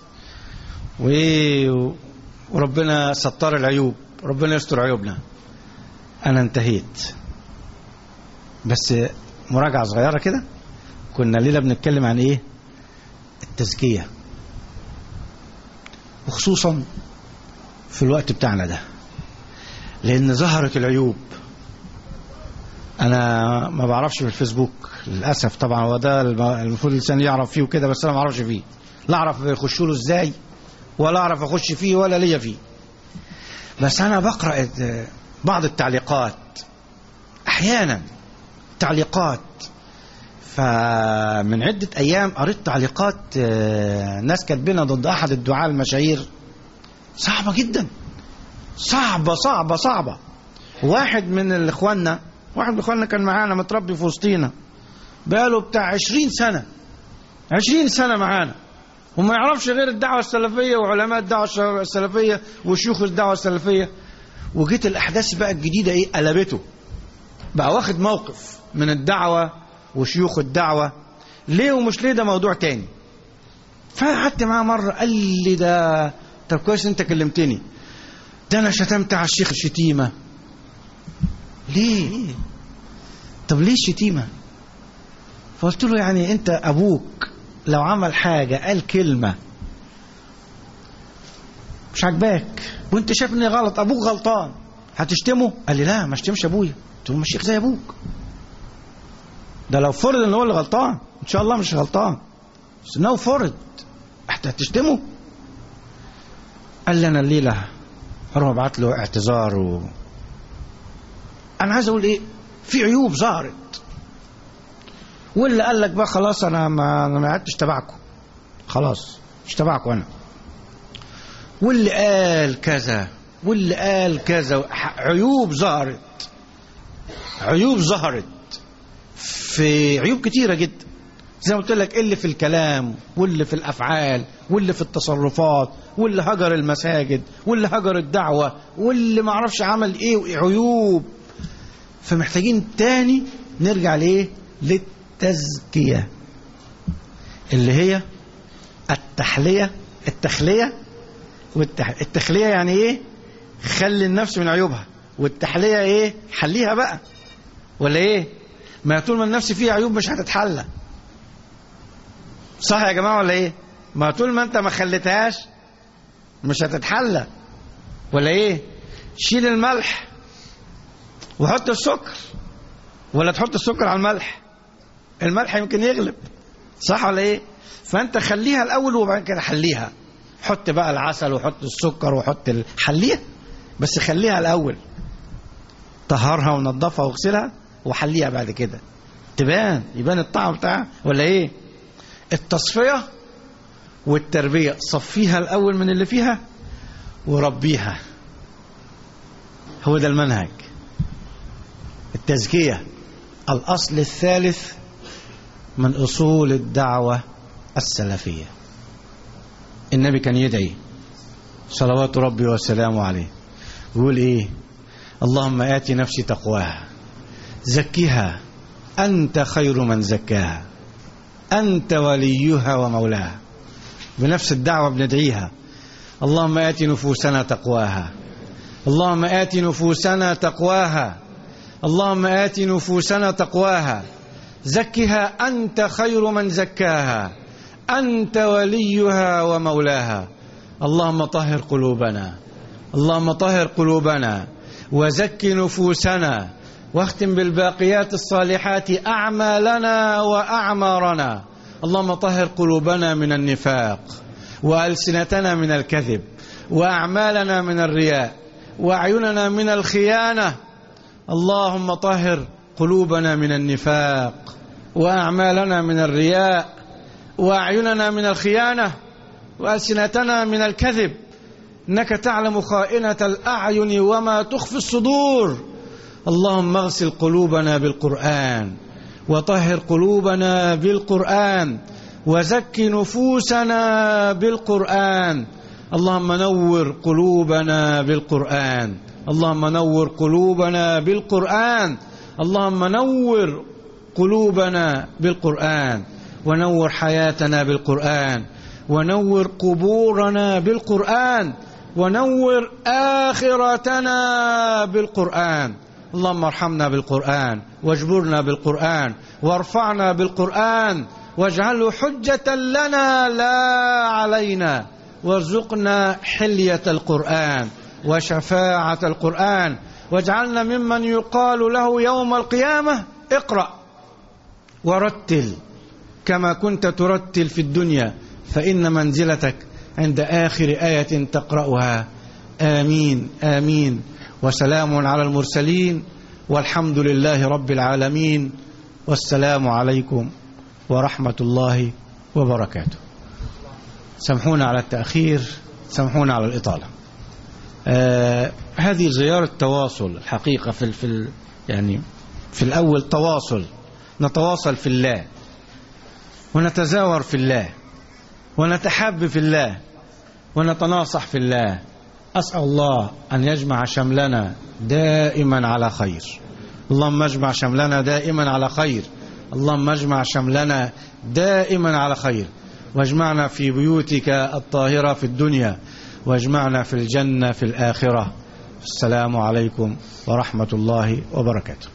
وايه وربنا ستار العيوب ربنا يستر عيوبنا انا انتهيت بس مراجعة صغيرة كده كنا ليلة بنتكلم عن ايه التزكية وخصوصا في الوقت بتاعنا ده لان ظهرت العيوب انا ما بعرفش في الفيسبوك للاسف طبعا هو ده الم- المفروض الانسان يعرف فيه وكده بس انا ما اعرفش فيه لا اعرف يخش له ازاي ولا اعرف اخش فيه ولا ليا فيه بس انا بقرا ال- بعض التعليقات احيانا تعليقات فمن عدة أيام قريت تعليقات آه، ناس كاتبينها ضد أحد الدعاة المشاهير صعبة جدا صعبة صعبة صعبة واحد من الإخواننا واحد من إخواننا كان معانا متربي في وسطينا بقاله بتاع عشرين سنة عشرين سنة معانا وما يعرفش غير الدعوة السلفية وعلماء الدعوة السلفية وشيوخ الدعوة السلفية وجيت الأحداث بقى الجديدة إيه قلبته بقى واخد موقف من الدعوة وشيوخ الدعوة ليه ومش ليه ده موضوع تاني فقعدت معاه مرة قال لي ده طب كويس انت كلمتني ده انا شتمت على الشيخ شتيمة ليه طب ليه الشتيمة فقلت له يعني انت ابوك لو عمل حاجة قال كلمة مش عاجباك وانت شايف ان غلط ابوك غلطان هتشتمه قال لي لا ما اشتمش ابويا قلت له ما الشيخ زي ابوك ده لو فرض ان هو اللي غلطان ان شاء الله مش غلطان بس لو فرض انت هتشتمه قال لي انا الليله هروح ابعت له اعتذار و... انا عايز اقول ايه في عيوب ظهرت واللي قال لك بقى خلاص انا ما انا ما عدتش تبعكم خلاص مش تبعكم انا واللي قال كذا واللي قال كذا عيوب ظهرت عيوب ظهرت في عيوب كتيرة جدا زي ما قلت لك اللي في الكلام واللي في الافعال واللي في التصرفات واللي هجر المساجد واللي هجر الدعوه واللي ما اعرفش عمل ايه عيوب فمحتاجين تاني نرجع لايه للتزكيه اللي هي التحليه التخليه والتح... التخليه يعني ايه خلي النفس من عيوبها والتحليه ايه حليها بقى ولا ايه ما طول ما النفس فيها عيوب مش هتتحلى صح يا جماعه ولا ايه ما طول ما انت ما خليتهاش مش هتتحلى ولا ايه شيل الملح وحط السكر ولا تحط السكر على الملح الملح يمكن يغلب صح ولا ايه فانت خليها الاول وبعد كده حليها حط بقى العسل وحط السكر وحط ال... حليها بس خليها الاول طهرها ونضفها واغسلها وحليها بعد كده تبان يبان الطعم بتاعها ولا ايه التصفية والتربية صفيها الأول من اللي فيها وربيها هو ده المنهج التزكية الأصل الثالث من أصول الدعوة السلفية النبي كان يدعي صلوات ربي وسلامه عليه يقول إيه اللهم آت نفسي تقواها زكها أنت خير من زكاها أنت وليها ومولاها بنفس الدعوة بندعيها اللهم آت نفوسنا تقواها اللهم آت نفوسنا تقواها اللهم آت نفوسنا تقواها زكها أنت خير من زكاها أنت وليها ومولاها اللهم طهر قلوبنا اللهم طهر قلوبنا وزك نفوسنا واختم بالباقيات الصالحات أعمالنا وأعمارنا اللهم طهر قلوبنا من النفاق وألسنتنا من الكذب وأعمالنا من الرياء وأعيننا من الخيانة اللهم طهر قلوبنا من النفاق وأعمالنا من الرياء وأعيننا من الخيانة وألسنتنا من الكذب إنك تعلم خائنة الأعين وما تخفي الصدور اللهم اغسل قلوبنا بالقرآن وطهر قلوبنا بالقرآن وزك نفوسنا بالقرآن اللهم نور قلوبنا بالقرآن اللهم نور قلوبنا بالقرآن اللهم نور قلوبنا بالقرآن ونور حياتنا بالقرآن ونور قبورنا بالقرآن ونور آخرتنا بالقرآن اللهم ارحمنا بالقرآن واجبرنا بالقرآن وارفعنا بالقرآن واجعله حجة لنا لا علينا وارزقنا حلية القرآن وشفاعة القرآن واجعلنا ممن يقال له يوم القيامة اقرأ ورتل كما كنت ترتل في الدنيا فإن منزلتك عند آخر آية تقرأها آمين آمين وسلام على المرسلين والحمد لله رب العالمين والسلام عليكم ورحمة الله وبركاته سامحونا على التأخير سامحونا على الإطالة آه هذه زيارة تواصل الحقيقة في, في يعني في الأول تواصل نتواصل في الله ونتزاور في الله ونتحب في الله ونتناصح في الله أسأل الله أن يجمع شملنا دائما على خير اللهم اجمع شملنا دائما على خير اللهم اجمع شملنا دائما على خير واجمعنا في بيوتك الطاهرة في الدنيا واجمعنا في الجنة في الآخرة السلام عليكم ورحمة الله وبركاته